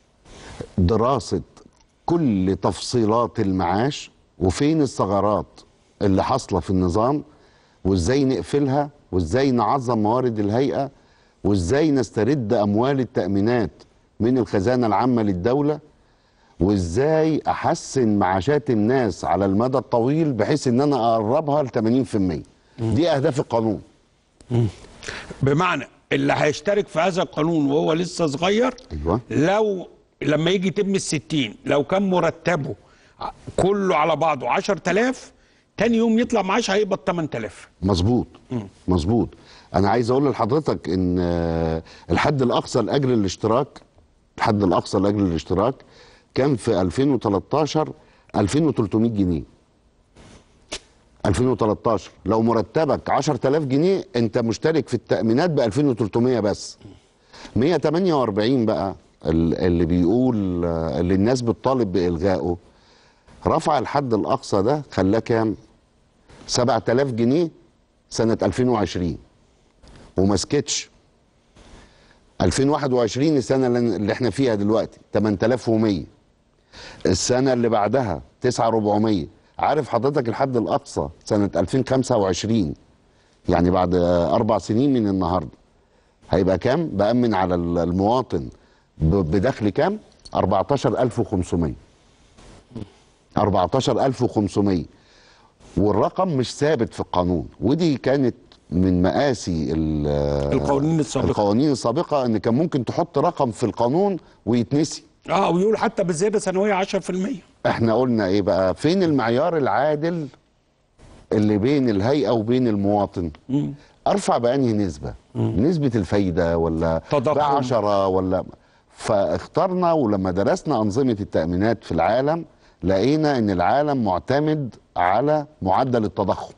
دراسة كل تفصيلات المعاش وفين الثغرات اللي حاصلة في النظام وازاي نقفلها وازاي نعظم موارد الهيئة وازاي نسترد أموال التأمينات من الخزانة العامة للدولة وازاي احسن معاشات الناس على المدى الطويل بحيث ان انا اقربها ل 80% دي اهداف القانون بمعنى اللي هيشترك في هذا القانون وهو لسه صغير ايوه لو لما يجي يتم الستين لو كان مرتبه ع- كله على بعضه 10000 تاني يوم يطلع معاش هيقبض 8000 مظبوط مظبوط انا عايز اقول لحضرتك ان آه، الحد الاقصى لاجر الاشتراك الحد الاقصى لاجر الاشتراك كان في 2013 2300 جنيه 2013 لو مرتبك 10000 جنيه انت مشترك في التامينات ب 2300 بس 148 بقى ال- اللي بيقول آه، اللي الناس بتطالب بالغائه رفع الحد الاقصى ده خلاه كام 7000 جنيه سنة 2020 وما سكتش 2021 السنة اللي اللي احنا فيها دلوقتي 8100 السنة اللي بعدها 9400 عارف حضرتك الحد الأقصى سنة 2025 يعني بعد آه، أربع سنين من النهاردة هيبقى كام؟ بأمن على ال- المواطن ب- بدخل كام؟ 14500 14500 والرقم مش ثابت في القانون ودي كانت من مآسي ال- القوانين السابقة. القوانين السابقة ان كان ممكن تحط رقم في القانون ويتنسي اه ويقول حتى بزياده سنويه 10% احنا قلنا ايه بقى فين المعيار العادل اللي بين الهيئة وبين المواطن ارفع بأنهي نسبة نسبة الفايدة ولا تضخم. بعشرة ولا فاخترنا ولما درسنا أنظمة التأمينات في العالم لقينا ان العالم معتمد على معدل التضخم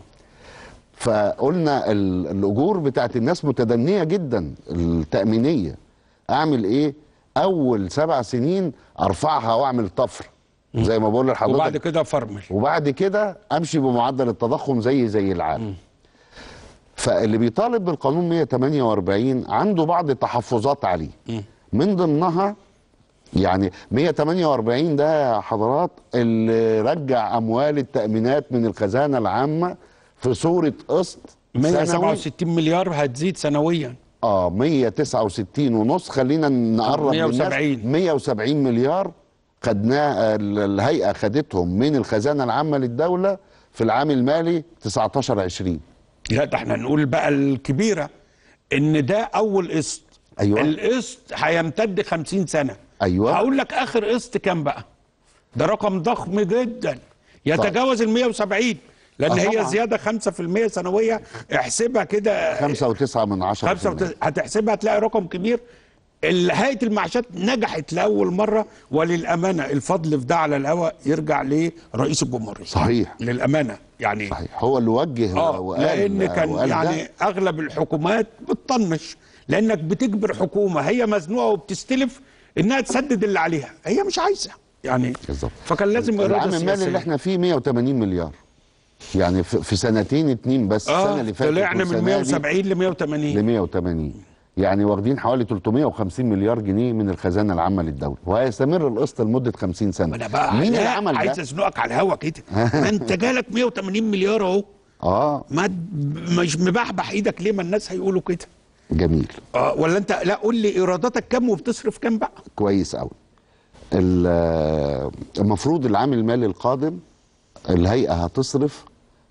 فقلنا ال- الاجور بتاعت الناس متدنيه جدا التامينيه اعمل ايه اول سبع سنين ارفعها واعمل طفر زي ما بقول لحضرتك وبعد كده فرمل وبعد كده امشي بمعدل التضخم زي زي العالم فاللي بيطالب بالقانون 148 عنده بعض التحفظات عليه من ضمنها يعني 148 ده يا حضرات اللي رجع اموال التامينات من الخزانه العامه في صوره قسط سنوي 167 مليار هتزيد سنويا اه 169 ونص خلينا نقرب 170. للناس 170 مليار خدناه ال- الهيئه خدتهم من الخزانه العامه للدوله في العام المالي 19 20 لا ده احنا نقول بقى الكبيره ان ده اول قسط أيوة. القسط هيمتد 50 سنه ايوه هقول لك اخر قسط كام بقى ده رقم ضخم جدا يتجاوز ال 170 لان آه هي طبعاً. زياده 5% سنويه احسبها كده 5.9 من 10 خمسة وت- هتحسبها هتلاقي رقم كبير ال- هيئه المعاشات نجحت لاول مره وللامانه الفضل في ده على الهواء يرجع لرئيس الجمهوريه صحيح للامانه يعني صحيح هو اللي وجه اه وقال لان كان وقال ده. يعني اغلب الحكومات بتطنش لانك بتجبر حكومه هي مزنوقه وبتستلف انها تسدد اللي عليها هي مش عايزه يعني بالظبط فكان لازم اراده العام المالي اللي سياسيه احنا فيه 180 مليار يعني في في سنتين اتنين بس السنه اه اللي فاتت طلعنا من والسنة دي 170 ل 180 ل 180 يعني واخدين حوالي 350 مليار جنيه من الخزانه العامه للدوله وهيستمر القسط لمده 50 سنه انا بقى مين اللي لا، عمل عايز ده؟ ازنقك على الهوا كده ما انت جالك 180 مليار اهو اه ما د- مش مبحبح ايدك ليه ما الناس هيقولوا كده جميل اه ولا انت لا قول لي ايراداتك كام وبتصرف كام بقى كويس قوي ال- المفروض العام المالي القادم الهيئه هتصرف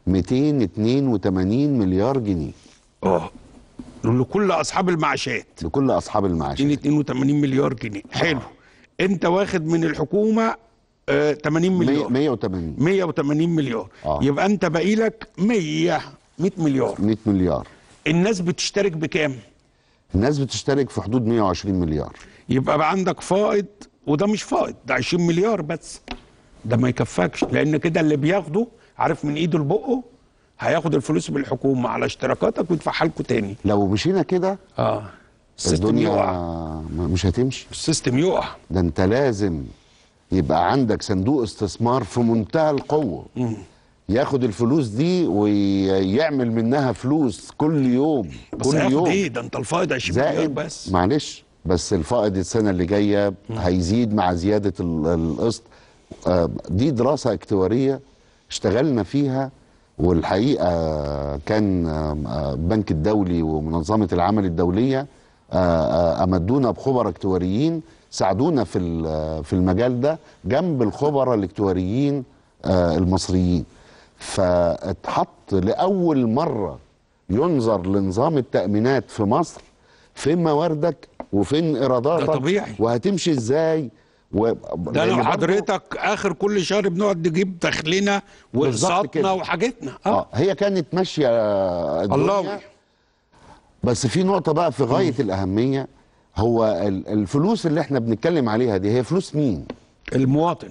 282 مليار جنيه اه لكل اصحاب المعاشات لكل اصحاب المعاشات 282 مليار جنيه حلو انت واخد من الحكومه آه 80 مليار 180 180 مليار آه. يبقى انت باقي لك 100 100 مليار 100 مليار الناس بتشترك بكام الناس بتشترك في حدود 120 مليار يبقى بقى عندك فائض وده مش فائض ده 20 مليار بس ده ما يكفكش لان كده اللي بياخده عارف من ايده لبقه هياخد الفلوس من الحكومه على اشتراكاتك ويدفعها لكم تاني لو مشينا كده اه السيستم الدنيا يقع م- مش هتمشي السيستم يقع ده انت لازم يبقى عندك صندوق استثمار في منتهى القوه ياخد الفلوس دي ويعمل منها فلوس كل يوم بس كل هياخد يوم ايه ده انت الفائض 20 مليار زائد بس معلش بس الفائض السنه اللي جايه هيزيد مع زياده ال- القسط آه، دي دراسه اكتواريه اشتغلنا فيها والحقيقه كان آه، آه، البنك الدولي ومنظمه العمل الدوليه آه، آه، امدونا بخبراء اكتواريين ساعدونا في ال- في المجال ده جنب الخبراء الاكتواريين آه، المصريين فاتحط لاول مره ينظر لنظام التامينات في مصر في مواردك وفين ايراداتك ده طبيعي. وهتمشي ازاي و... ده لأن لو برضه- حضرتك اخر كل شهر بنقعد نجيب دخلنا بالظبط واقساطنا كده. وحاجتنا اه هي كانت ماشيه الدنيا الله. بس في نقطه بقى في غايه الاهميه هو ال- الفلوس اللي احنا بنتكلم عليها دي هي فلوس مين المواطن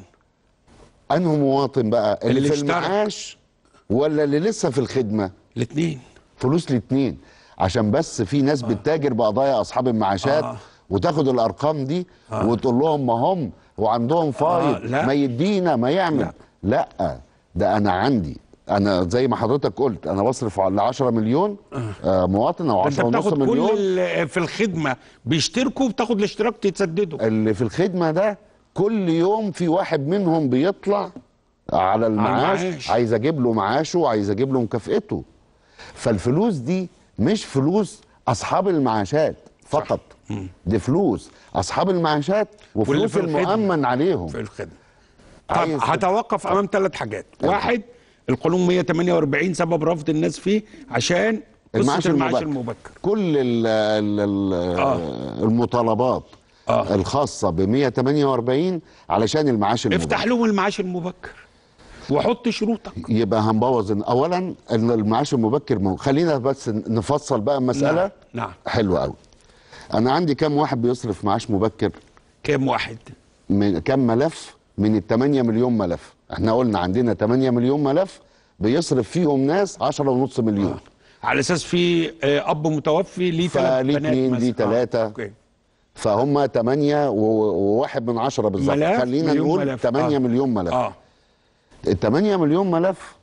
انه مواطن بقى اللي, اللي في اشتغل. المعاش ولا اللي لسه في الخدمه الاثنين فلوس الاثنين عشان بس في ناس بتتاجر بقضايا اصحاب المعاشات آه. وتاخد الارقام دي وتقول لهم ما هم وعندهم فايض لا. ما يدينا ما يعمل لا. لا ده انا عندي انا زي ما حضرتك قلت انا بصرف على 10 مليون آه مواطن او ده انت 10 ونص بتاخد كل مليون اللي في الخدمه بيشتركوا بتاخد الاشتراك تسدده اللي في الخدمه ده كل يوم في واحد منهم بيطلع على المعاش المعاش. عايز اجيب له معاشه وعايز اجيب له مكافئته فالفلوس دي مش فلوس اصحاب المعاشات فقط دي فلوس اصحاب المعاشات واللي وفلوس في الخدمة. المؤمن عليهم في الخدمه طب عايز- هتوقف امام ثلاث حاجات واحد القانون 148 سبب رفض الناس فيه عشان المعاش قصه المعاش المبكر. المبكر كل ال ال ال المطالبات آه. الخاصه ب 148 علشان المعاش المبكر افتح لهم المعاش المبكر وحط شروطك يبقى هنبوظ إن- اولا ان المعاش المبكر مو... خلينا بس نفصل بقى المساله نعم نعم حلو قوي انا عندي كام واحد بيصرف معاش مبكر كام واحد من كام ملف من ال 8 مليون ملف احنا قلنا عندنا 8 مليون ملف بيصرف فيهم ناس 10 ونص مليون على اساس في آه، اب متوفي ليه ثلاث فليه بنات اتنين مثلاً. ليه آه، تلاته أوكي. فهم 8 وواحد من عشرة بالظبط ملاف خلينا مليون نقول ملف. 8 آه. مليون ملف اه ال 8 مليون ملف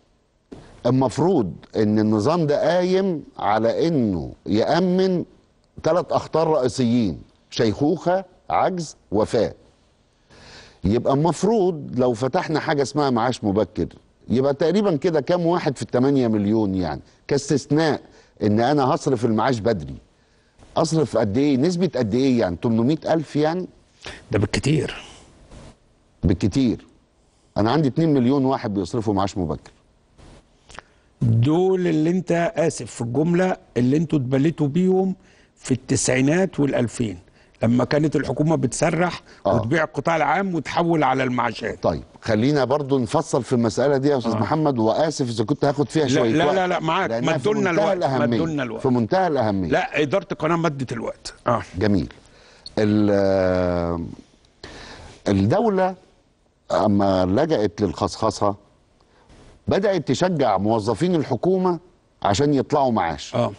المفروض ان النظام ده قايم على انه يامن ثلاث اخطار رئيسيين شيخوخه عجز وفاه يبقى المفروض لو فتحنا حاجه اسمها معاش مبكر يبقى تقريبا كده كام واحد في ال 8 مليون يعني كاستثناء ان انا هصرف المعاش بدري اصرف قد ايه نسبه قد ايه يعني 800 الف يعني ده بالكتير بالكتير انا عندي 2 مليون واحد بيصرفوا معاش مبكر دول اللي انت اسف في الجمله اللي انتوا اتبليتوا بيهم في التسعينات والالفين لما كانت الحكومه بتسرح آه. وتبيع القطاع العام وتحول على المعاشات طيب خلينا برضو نفصل في المسألة دي يا أستاذ محمد وآسف إذا كنت هاخد فيها لا- شوية لا- وقت لا- لا، معاك. لأنها في مدولنا منتهى الوقت، الأهمية. مدولنا الوقت. في منتهى الأهمية لا اداره القناه مدت الوقت اه جميل ال- الدولة أما لجأت للخصخصة بدأت تشجع موظفين الحكومة عشان يطلعوا معاش اه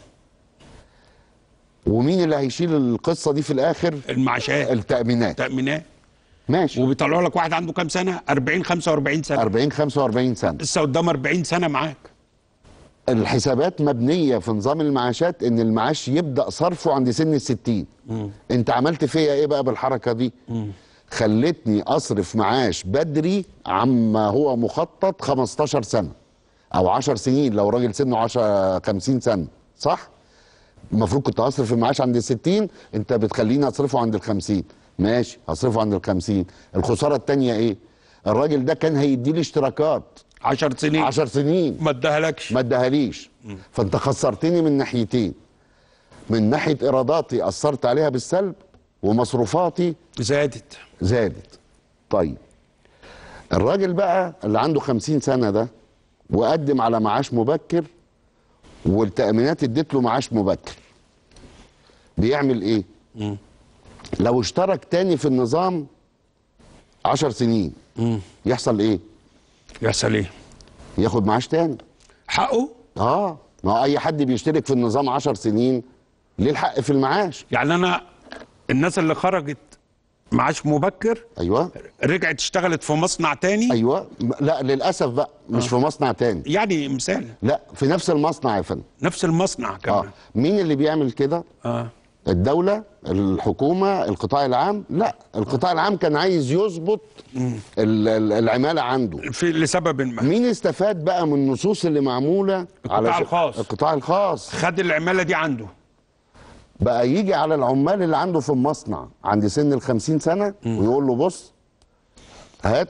ومين اللي هيشيل القصة دي في الآخر المعاشات التأمينات تامينات ماشي وبيطلعوا لك واحد عنده كام سنه 40 45 سنه 40 45 سنة لسه قدام 40 سنه معاك الحسابات مبنية في نظام المعاشات ان المعاش يبدأ صرفه عند سن الستين انت عملت فيا ايه بقى بالحركة دي خلتني اصرف معاش بدري عما هو مخطط 15 سنة او 10 سنين لو راجل سنه 10 50 سنة صح المفروض كنت هصرف المعاش عند الستين انت بتخليني اصرفه عند الخمسين ماشي هصرفه عند الخمسين الخسارة التانية ايه الراجل ده كان هيدي لي اشتراكات 10 سنين 10 سنين ما اداهالكش ما اداهاليش فانت خسرتني من ناحيتين من ناحيه ايراداتي اثرت عليها بالسلب ومصروفاتي زادت زادت طيب الراجل بقى اللي عنده خمسين سنه ده وقدم على معاش مبكر والتأمينات ادت له معاش مبكر بيعمل ايه لو اشترك تاني في النظام عشر سنين يحصل ايه يحصل ايه ياخد معاش تاني حقه اه ما هو اي حد بيشترك في النظام 10 سنين ليه الحق في المعاش يعني انا الناس اللي خرجت معاش مبكر ايوه رجعت اشتغلت في مصنع تاني ايوه م- لا للاسف بقى مش آه. في مصنع تاني يعني مثال لا في نفس المصنع يا فندم نفس المصنع كمان اه مين اللي بيعمل كده اه الدولة الحكومة القطاع العام لا القطاع العام كان عايز يظبط ال- ال- العمالة عنده في لسبب ما مين استفاد بقى من النصوص اللي معمولة القطاع ش- الخاص. القطاع الخاص خد العماله دي عنده بقى يجي على العمال اللي عنده في المصنع عند سن ال 50 سنه ويقول له بص هات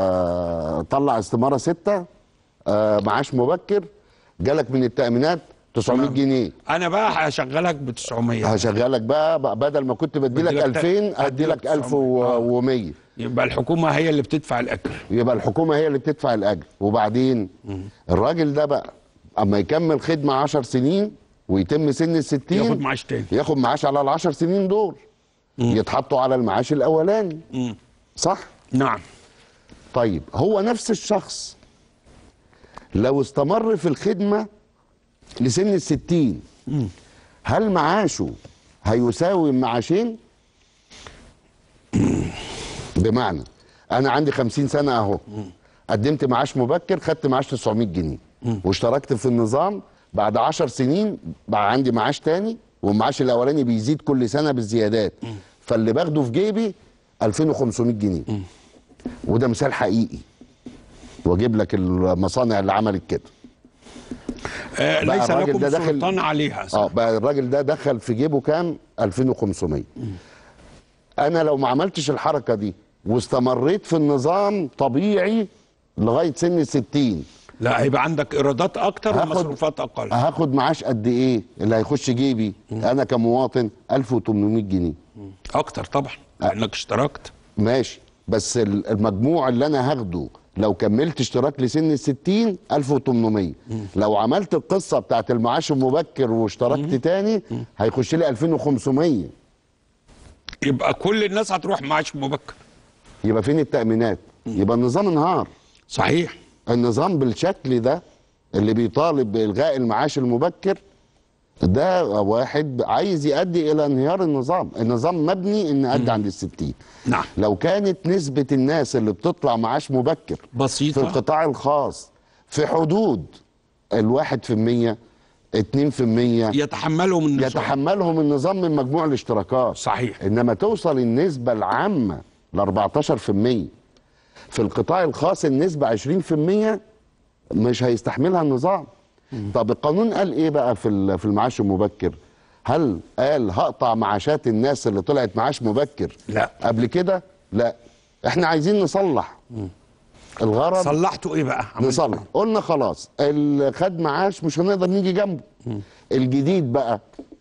آه طلع استماره سته آه معاش مبكر جالك من التامينات 900 جنيه انا بقى هشغلك ب 900 هشغلك بقى, بقى بدل ما كنت بدي لك بديلك 2000 ادي لك 1100 يبقى الحكومه هي اللي بتدفع الاجر يبقى الحكومه هي اللي بتدفع الاجر وبعدين الراجل ده بقى اما يكمل خدمه 10 سنين ويتم سن ال 60 ياخد معاش تاني ياخد معاش على ال 10 سنين دول يتحطوا على المعاش الاولاني صح نعم طيب هو نفس الشخص لو استمر في الخدمه لسن ال 60 هل معاشه هيساوي معاشين بمعنى انا عندي 50 سنه اهو قدمت معاش مبكر خدت معاش 900 جنيه واشتركت في النظام بعد 10 سنين بقى عندي معاش تاني والمعاش الاولاني بيزيد كل سنه بالزيادات فاللي باخده في جيبي 2500 جنيه وده مثال حقيقي واجيب لك المصانع اللي عملت كده آه بقى ليس الراجل لكم ده داخل- سلطان عليها اه بقى الراجل ده دخل في جيبه كام 2500 انا لو ما عملتش الحركه دي واستمريت في النظام طبيعي لغايه سن ال 60 لا هيبقى عندك ايرادات اكتر هاخد- ومصروفات اقل هاخد معاش قد ايه اللي هيخش جيبي انا كمواطن 1800 جنيه اكتر طبعا لانك اشتركت ماشي بس ال- المجموع اللي انا هاخده لو كملت اشتراك لسن ال 60 1800 لو عملت القصه بتاعت المعاش المبكر واشتركت تاني هيخش لي 2500 يبقى كل الناس هتروح معاش مبكر يبقى فين التأمينات يبقى النظام انهار صحيح النظام بالشكل ده اللي بيطالب بإلغاء المعاش المبكر ده واحد عايز يؤدي إلى انهيار النظام النظام مبني إن أدي عند الستين نعم لو كانت نسبة الناس اللي بتطلع معاش مبكر بسيطة في القطاع الخاص في حدود الواحد في المية اتنين في المية يتحملهم النظام يتحملهم النظام من مجموع الاشتراكات صحيح انما توصل النسبه العامه ل 14% في القطاع الخاص النسبه 20% مش هيستحملها النظام طب القانون قال ايه بقى في ال- في المعاش المبكر هل قال هقطع معاشات الناس اللي طلعت معاش مبكر لا قبل كده لا احنا عايزين نصلح الغرض صلحتوا ايه بقى نصلح قلنا خلاص اللي خد معاش مش هنقدر نيجي جنبه الجديد بقى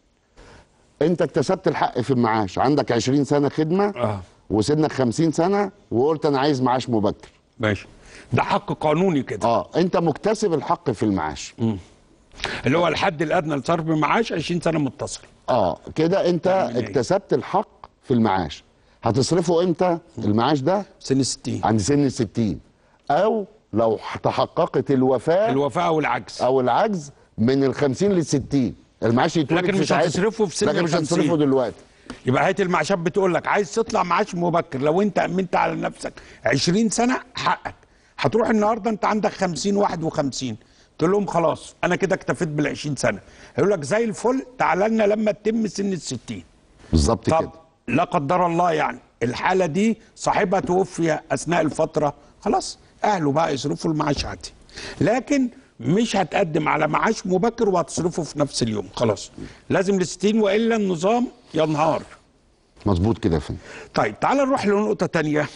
انت اكتسبت الحق في المعاش عندك 20 سنه خدمه اه وسنك 50 سنه وقلت انا عايز معاش مبكر ماشي ده حق قانوني كده اه انت مكتسب الحق في المعاش اللي هو الحد الادنى لصرف معاش 20 سنه متصل اه كده انت اكتسبت الحق في المعاش هتصرفه امتى المعاش ده سن 60 عند سن ال 60 او لو تحققت الوفاه الوفاه او العجز او العجز من ال 50 لل 60 المعاش يتولد لكن في مش ساعتها. هتصرفه في سن لكن مش ال هتصرفه 50. دلوقتي يبقى هيئه المعاشات بتقول لك عايز تطلع معاش مبكر لو انت امنت على نفسك 20 سنه حقك هتروح النهارده انت عندك 50 51 تقول لهم خلاص انا كده اكتفيت بال 20 سنه هيقول لك زي الفل تعالى لنا لما تتم سن ال 60 بالظبط طب كده لا قدر الله يعني الحاله دي صاحبها توفي اثناء الفتره خلاص اهله بقى يصرفوا المعاش عادي لكن مش هتقدم على معاش مبكر وهتصرفه في نفس اليوم خلاص لازم ل 60 والا النظام ينهار مظبوط كده يا فندم طيب تعال نروح لنقطة تانية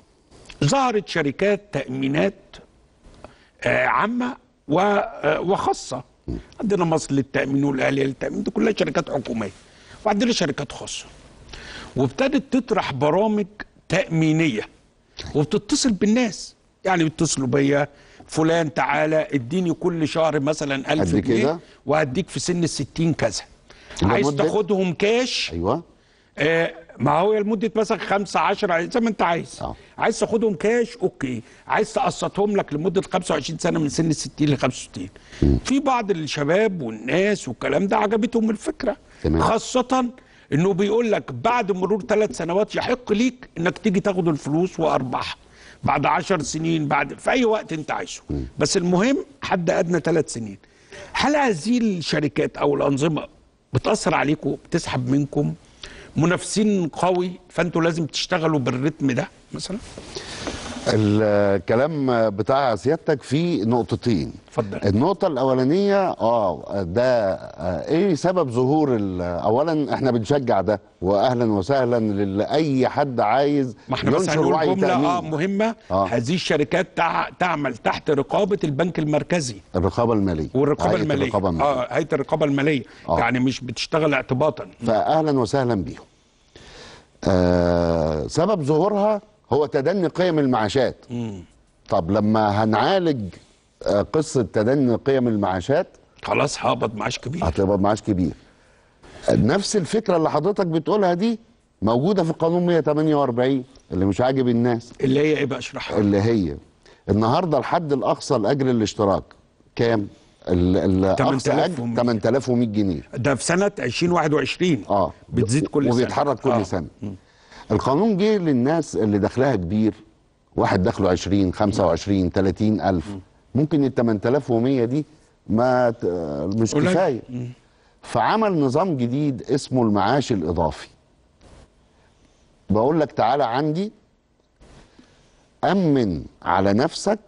ظهرت شركات تأمينات آه، عامة و- آه، وخاصة عندنا مصر للتأمين والأهلية للتأمين دي كلها شركات حكومية وعندنا شركات خاصة وابتدت تطرح برامج تأمينية وبتتصل بالناس يعني بيتصلوا بيا فلان تعالى اديني كل شهر مثلا ألف قد جنيه كده؟ وهديك في سن الستين كذا لمدة؟ عايز تاخدهم كاش ايوه آه ما هو لمده مثلا 5 10 زي ما انت عايز آه. عايز تاخدهم كاش اوكي عايز تقسطهم لك لمده 25 سنه من سن ال 60 ل 65 في بعض الشباب والناس والكلام ده عجبتهم الفكره تمام. خاصه انه بيقول لك بعد مرور ثلاث سنوات يحق ليك انك تيجي تاخد الفلوس وارباحها بعد 10 سنين بعد في اي وقت انت عايزه بس المهم حد ادنى ثلاث سنين هل هذه الشركات او الانظمه بتاثر عليكم بتسحب منكم منافسين قوي فانتوا لازم تشتغلوا بالريتم ده مثلا الكلام بتاع سيادتك فيه نقطتين اتفضل النقطة الأولانية اه ده آه، ايه سبب ظهور ال- اولا احنا بنشجع ده واهلا وسهلا لأي حد عايز ما احنا بس ينشر هنقول وعي جمله تأمين اه مهمه آه. هذه الشركات تع... تعمل تحت رقابه البنك المركزي الرقابة المالية والرقابه هيئة الماليه الرقابة المالية اه هيئه الرقابه الماليه آه. يعني مش بتشتغل اعتباطا فاهلا وسهلا بيهم آه سبب ظهورها هو تدني قيم المعاشات طب لما هنعالج آه قصة تدني قيم المعاشات خلاص هقبض معاش كبير هتقبض معاش كبير نفس الفكرة اللي حضرتك بتقولها دي موجودة في القانون 148 اللي مش عاجب الناس اللي هي ايه بقى اشرحها اللي هي النهارده الحد الاقصى لاجر الاشتراك كام؟ ال- الاقصى اجر 8100. 8100 جنيه ده في سنه 2021 اه بتزيد كل سنه وبيتحرك كل آه. سنه القانون جه للناس اللي دخلها كبير واحد دخله 20 25 30 الف ممكن ال 8100 دي ما ت- مش قليل. كفايه فعمل نظام جديد اسمه المعاش الاضافي بقول لك تعالى عندي امن على نفسك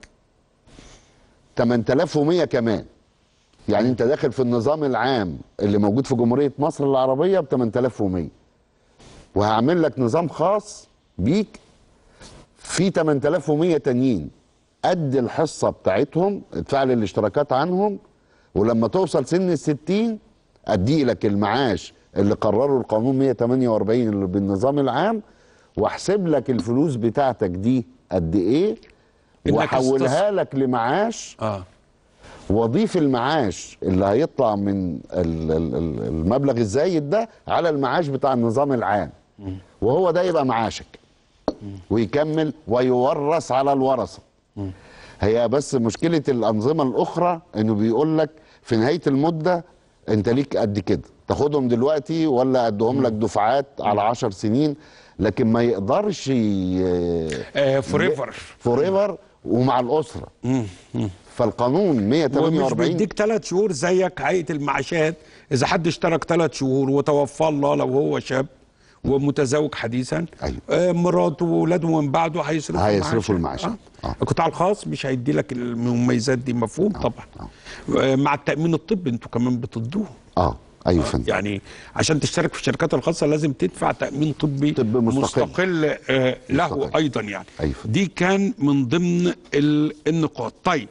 8100 كمان يعني انت داخل في النظام العام اللي موجود في جمهوريه مصر العربيه ب 8100 وهعمل لك نظام خاص بيك في 8100 تانيين قد الحصه بتاعتهم ادفع لي الاشتراكات عنهم ولما توصل سن ال 60 ادي لك المعاش اللي قرره القانون 148 اللي بالنظام العام واحسب لك الفلوس بتاعتك دي قد ايه إنك واحولها لك لمعاش اه واضيف المعاش اللي هيطلع من ال- ال- ال- المبلغ الزايد ده على المعاش بتاع النظام العام وهو ده يبقى معاشك ويكمل ويورث على الورثه هي بس مشكله الانظمه الاخرى انه بيقول لك في نهايه المده انت ليك قد كده تاخدهم دلوقتي ولا ادهم لك دفعات على عشر سنين لكن ما يقدرش فوريفر فوريفر ومع الاسره فالقانون ومش 148 بيديك ثلاث شهور زيك هيئه المعاشات اذا حد اشترك ثلاث شهور وتوفى الله لو هو شاب ومتزوج حديثا أيوة. آه مراته واولاده من بعده هيصرفوا هيصرفوا المعاش. المعاش آه. القطاع الخاص مش هيدي لك المميزات دي مفهوم طبعا آه مع التامين الطبي انتوا كمان بتدوه اه ايوه فندم يعني عشان تشترك في الشركات الخاصه لازم تدفع تامين طبي طب مستقل. مستقل آه له مستقل. ايضا يعني أيوة. دي كان من ضمن ال- النقاط طيب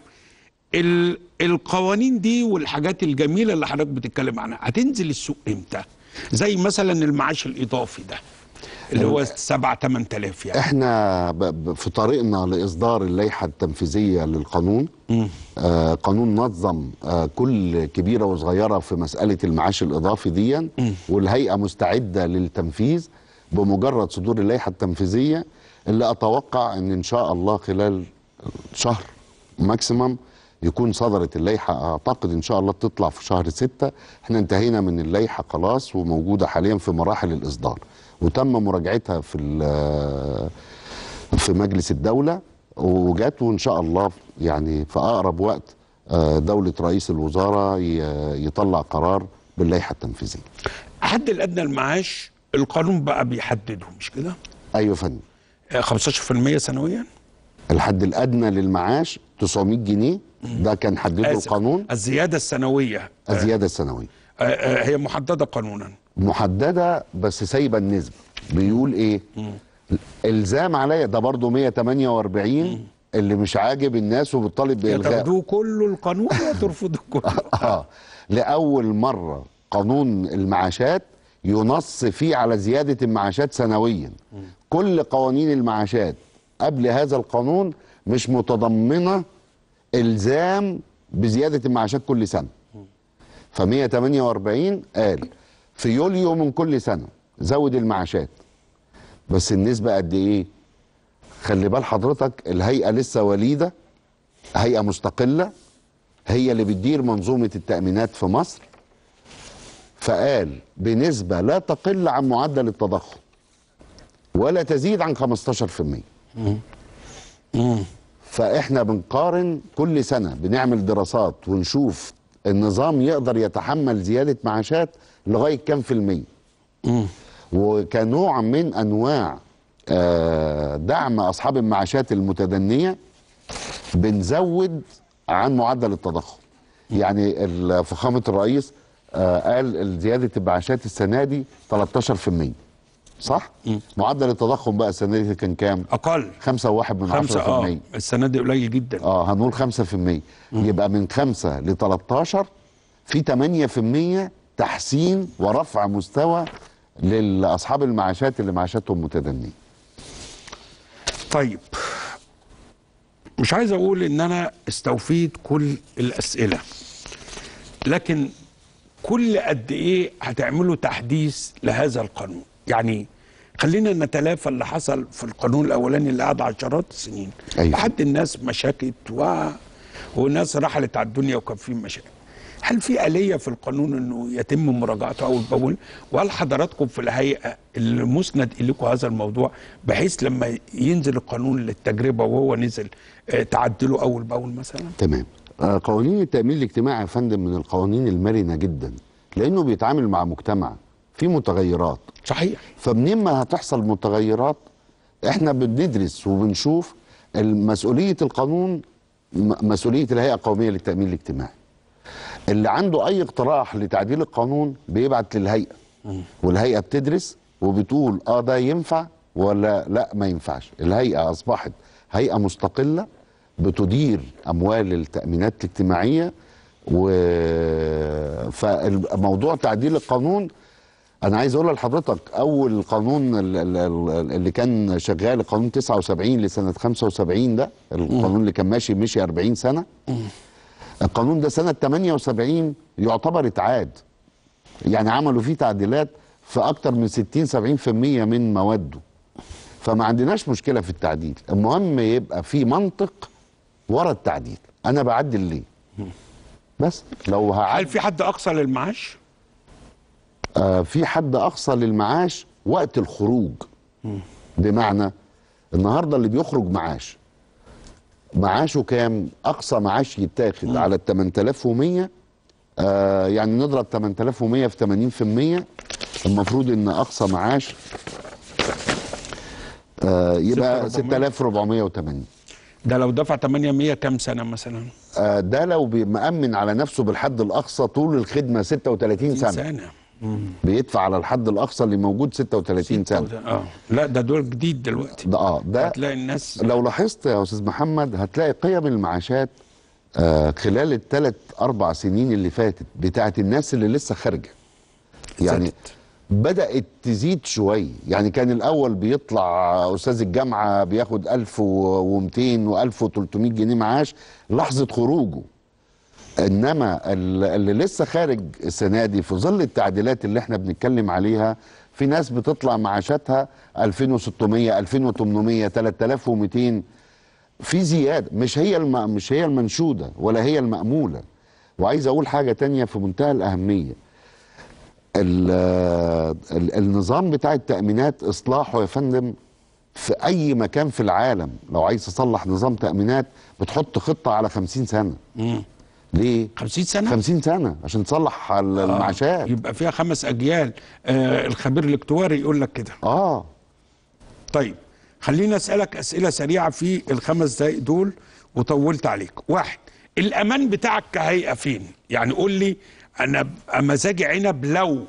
ال القوانين دي والحاجات الجميله اللي حضرتك بتتكلم عنها هتنزل السوق امتى زي مثلا المعاش الاضافي ده اللي هو 7 8000 يعني احنا ب- ب- في طريقنا لاصدار اللائحه التنفيذيه للقانون آه قانون نظم آه كل كبيره وصغيره في مساله المعاش الاضافي دي والهيئه مستعده للتنفيذ بمجرد صدور اللائحه التنفيذيه اللي اتوقع ان ان شاء الله خلال شهر ماكسيمم يكون صدرت اللائحه اعتقد ان شاء الله تطلع في شهر ستة احنا انتهينا من اللائحه خلاص وموجوده حاليا في مراحل الاصدار وتم مراجعتها في ال- في مجلس الدوله وجات وان شاء الله يعني في اقرب وقت آه، دوله رئيس الوزراء ي- يطلع قرار باللائحه التنفيذيه الحد الادنى المعاش القانون بقى بيحدده مش كده ايوه يا فندم آه، 15% سنويا الحد الادنى للمعاش 900 جنيه ده كان حدده آسف. القانون الزياده السنويه الزياده السنويه آه، آه، هي محدده قانونا محدده بس سايبه النسبه بيقول ايه الزام عليا ده برضه 148 اللي مش عاجب الناس وبتطالب يا بالغاء تاخدوه كله القانون يا ترفضوه كله اه لاول مره قانون المعاشات ينص فيه على زياده المعاشات سنويا كل قوانين المعاشات قبل هذا القانون مش متضمنه الزام بزياده المعاشات كل سنه ف 148 قال في يوليو من كل سنه زود المعاشات بس النسبه قد ايه خلي بال حضرتك الهيئه لسه وليده هيئه مستقله هي اللي بتدير منظومه التامينات في مصر فقال بنسبه لا تقل عن معدل التضخم ولا تزيد عن 15% فاحنا بنقارن كل سنه بنعمل دراسات ونشوف النظام يقدر يتحمل زياده معاشات لغايه كام في الميه وكنوع من انواع آه، دعم اصحاب المعاشات المتدنيه بنزود عن معدل التضخم يعني ال- فخامه الرئيس آه، قال زياده المعاشات السنه دي 13% صح؟ معدل التضخم بقى السنه دي كان كام؟ اقل 5.1 من خمسة 10% اه السنة دي قليل جدا اه هنقول 5% يبقى من 5 ل 13 في 8% تحسين ورفع مستوى لاصحاب المعاشات اللي معاشاتهم متدنيه طيب مش عايز اقول ان انا استوفيت كل الاسئله لكن كل قد ايه هتعملوا تحديث لهذا القانون يعني خلينا نتلافى اللي حصل في القانون الاولاني اللي قعد عشرات السنين أيوة. لحد الناس مشاكت و... وناس رحلت على الدنيا وكان في مشاكل هل في آلية في القانون انه يتم مراجعته اول باول وهل حضراتكم في الهيئة اللي مسند اليكم هذا الموضوع بحيث لما ينزل القانون للتجربة وهو نزل آه، تعدله اول باول مثلا تمام آه، قوانين التامين الاجتماعي يا فندم من القوانين المرنه جدا لانه بيتعامل مع مجتمع في متغيرات صحيح فمنين ما هتحصل متغيرات احنا بندرس وبنشوف مسؤوليه القانون م- مسؤوليه الهيئه القوميه للتامين الاجتماعي اللي عنده اي اقتراح لتعديل القانون بيبعت للهيئه والهيئه بتدرس وبتقول اه ده ينفع ولا لا ما ينفعش الهيئه اصبحت هيئه مستقله بتدير اموال التامينات الاجتماعيه و فموضوع تعديل القانون انا عايز اقول لحضرتك اول قانون ال- ال- ال- اللي كان شغال قانون 79 لسنه 75 ده القانون اللي كان ماشي مشي 40 سنه القانون ده سنه 78 يعتبر اتعاد يعني عملوا فيه تعديلات في اكتر من 60 70% من مواده فما عندناش مشكله في التعديل المهم يبقى في منطق ورا التعديل انا بعدل ليه بس لو هل في حد اقصى للمعاش آه في حد اقصى للمعاش وقت الخروج بمعنى النهارده اللي بيخرج معاش معاشه كام اقصى معاش يتاخد على ال 8100 آه يعني نضرب 8100 في 80% المفروض ان اقصى معاش آه يبقى 6480 ده لو دفع 800 كام سنة مثلا آه ده لو بي- مأمن على نفسه بالحد الاقصى طول الخدمه 36 سنه سنة بيدفع على الحد الاقصى اللي موجود 36 سنه اه لا ده دول جديد دلوقتي ده اه ده هتلاقي الناس لو لاحظت يا استاذ محمد هتلاقي قيم المعاشات آه خلال الثلاث اربع سنين اللي فاتت بتاعت الناس اللي لسه خارجه يعني بدات تزيد شويه يعني كان الاول بيطلع استاذ الجامعه بياخد 1200 و1300 جنيه معاش لحظه خروجه انما ال- اللي لسه خارج السنه دي في ظل التعديلات اللي احنا بنتكلم عليها في ناس بتطلع معاشاتها 2600 2800 3200 في زياده مش هي الم... مش هي المنشوده ولا هي المأموله وعايز اقول حاجه تانية في منتهى الاهميه ال... ال... النظام بتاع التأمينات اصلاحه يا فندم في اي مكان في العالم لو عايز تصلح نظام تأمينات بتحط خطه على 50 سنه ليه 50 سنه 50 سنه عشان تصلح ال- المعاشات يبقى فيها خمس اجيال آه الخبير الاكتواري يقول لك كده اه طيب خليني اسالك اسئله سريعه في الخمس دقائق دول وطولت عليك واحد الامان بتاعك كهيئه فين يعني قول لي انا ابقى مزاجي عنب لو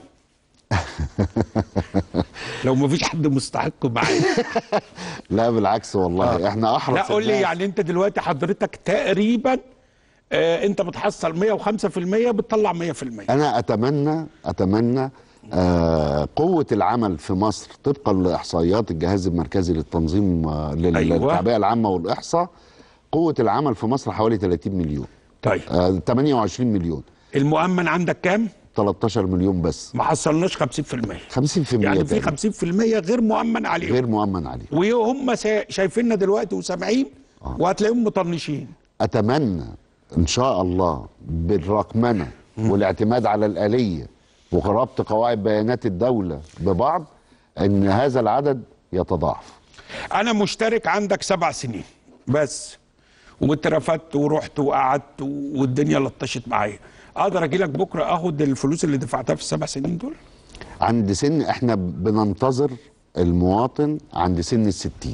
لو ما فيش حد مستحق معايا لا بالعكس والله احنا احرص لا قول لي الناس. يعني انت دلوقتي حضرتك تقريبا آه انت بتحصل 105% بتطلع 100% انا اتمنى اتمنى آه قوه العمل في مصر طبقا لاحصائيات الجهاز المركزي للتنظيم آه لل- أيوة. للتعبئه العامه والاحصاء قوه العمل في مصر حوالي 30 مليون طيب آه 28 مليون المؤمن عندك كام 13 مليون بس ما حصلناش 50% 50% يعني في تقريباً. 50% غير مؤمن عليهم غير مؤمن عليه وهم سا- شايفيننا دلوقتي وسامعين وهتلاقيهم مطنشين اتمنى ان شاء الله بالرقمنه والاعتماد على الاليه وربط قواعد بيانات الدوله ببعض ان هذا العدد يتضاعف انا مشترك عندك سبع سنين بس واترفدت ورحت وقعدت والدنيا لطشت معايا اقدر اجي لك بكره اخد الفلوس اللي دفعتها في السبع سنين دول عند سن احنا بننتظر المواطن عند سن الستين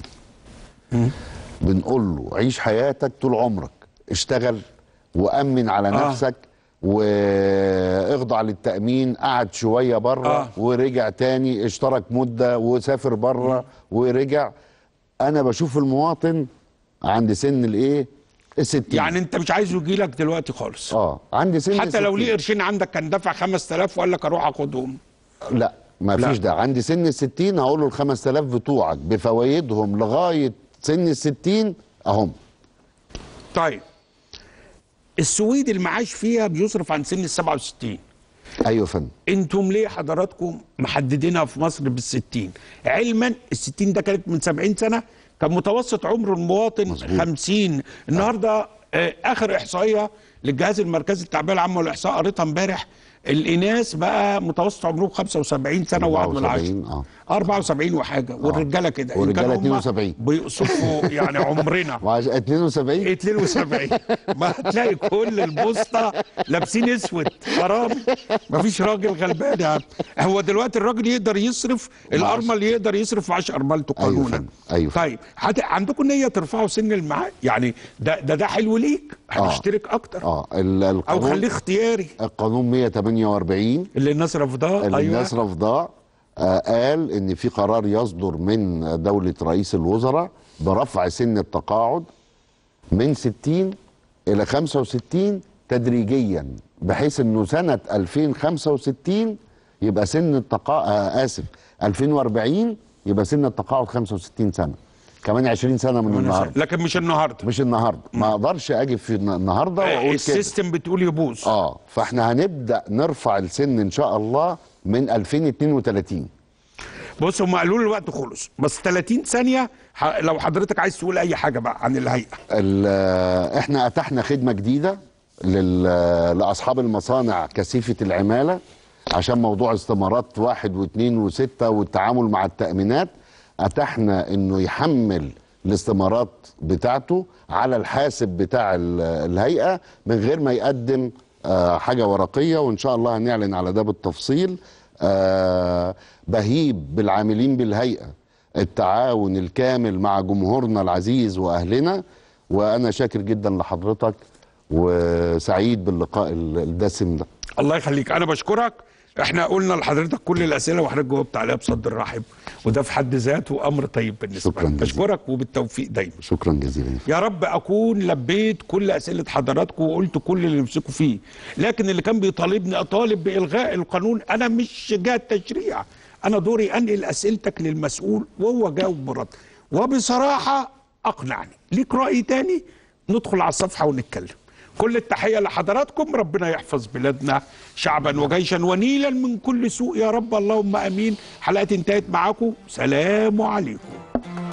بنقول له عيش حياتك طول عمرك اشتغل وأمن على آه. نفسك واخضع للتأمين قعد شوية بره آه. ورجع تاني اشترك مدة وسافر بره ورجع أنا بشوف المواطن عند سن الإيه الستين يعني انت مش عايزه يجي لك دلوقتي خالص اه عندي سن حتى لو 60. ليه قرشين عندك كان دافع 5000 وقال لك اروح اخدهم لا ما لا. فيش ده عندي سن الستين هقول له ال 5000 بتوعك بفوايدهم لغايه سن الستين اهم طيب السويد المعاش فيها بيصرف عن سن ال 67 ايوه يا فندم انتم ليه حضراتكم محددينها في مصر بال 60 علما ال 60 ده كانت من 70 سنه كان متوسط عمر المواطن مزبوط. 50 النهارده آه اخر احصائيه للجهاز المركزي للتعبئه العامه والاحصاء قريتها امبارح الاناث بقى متوسط عمرهم 75 سنه وواحد من 74 عشرة اه 74 وحاجه والرجاله كده إن والرجالة كانوا هم 72. بيقصفوا يعني عمرنا وعش- 72 72 ما هتلاقي كل البوسطه لابسين اسود حرام مفيش راجل غلبان يا عم هو دلوقتي الراجل يقدر يصرف الارمل يقدر يصرف 10 ارملته أيوة قانونا فندم، أيوة. طيب حت... عندكم نيه ترفعوا سن المعاد يعني ده ده ده حلو ليك هتشترك اكتر اه ال- او القانون خليه اختياري القانون 148 اللي الناس رفضاه اللي ايوه الناس رفضاه آه قال ان في قرار يصدر من دوله رئيس الوزراء برفع سن التقاعد من 60 الى 65 تدريجيا بحيث انه سنه 2065 يبقى سن التقاعد آه اسف 2040 يبقى سن التقاعد 65 سنه كمان 20 سنه من النهارده لكن مش النهارده مش النهارده ما اقدرش اجي في الن- النهارده واقول كده السيستم بتقول يبوظ اه فاحنا هنبدا نرفع السن ان شاء الله من 2032 بص هم قالوا لي الوقت خلص بس 30 ثانيه ح... لو حضرتك عايز تقول اي حاجه بقى عن الهيئه ال- احنا اتحنا خدمه جديده لل... لاصحاب المصانع كثيفه العماله عشان موضوع استمارات واحد واثنين وسته والتعامل مع التامينات اتحنا انه يحمل الاستمارات بتاعته على الحاسب بتاع ال- الهيئه من غير ما يقدم آه، حاجه ورقيه وان شاء الله هنعلن على ده بالتفصيل آه، بهيب بالعاملين بالهيئه التعاون الكامل مع جمهورنا العزيز واهلنا وانا شاكر جدا لحضرتك وسعيد باللقاء ال- الدسم ده الله يخليك انا بشكرك احنا قلنا لحضرتك كل الاسئله وحضرتك جاوبت عليها بصدر رحب وده في حد ذاته امر طيب بالنسبه شكراً لك جزيلاً. بشكرك وبالتوفيق دايما شكرا جزيلا يا رب اكون لبيت كل اسئله حضراتكم وقلت كل اللي نفسكم فيه لكن اللي كان بيطالبني اطالب بالغاء القانون انا مش جهه تشريع انا دوري انقل اسئلتك للمسؤول وهو جاوب برد وبصراحه اقنعني ليك راي تاني ندخل على الصفحه ونتكلم كل التحيه لحضراتكم ربنا يحفظ بلادنا شعبا وجيشا ونيلا من كل سوء يا رب اللهم امين حلقتي انتهت معاكم سلام عليكم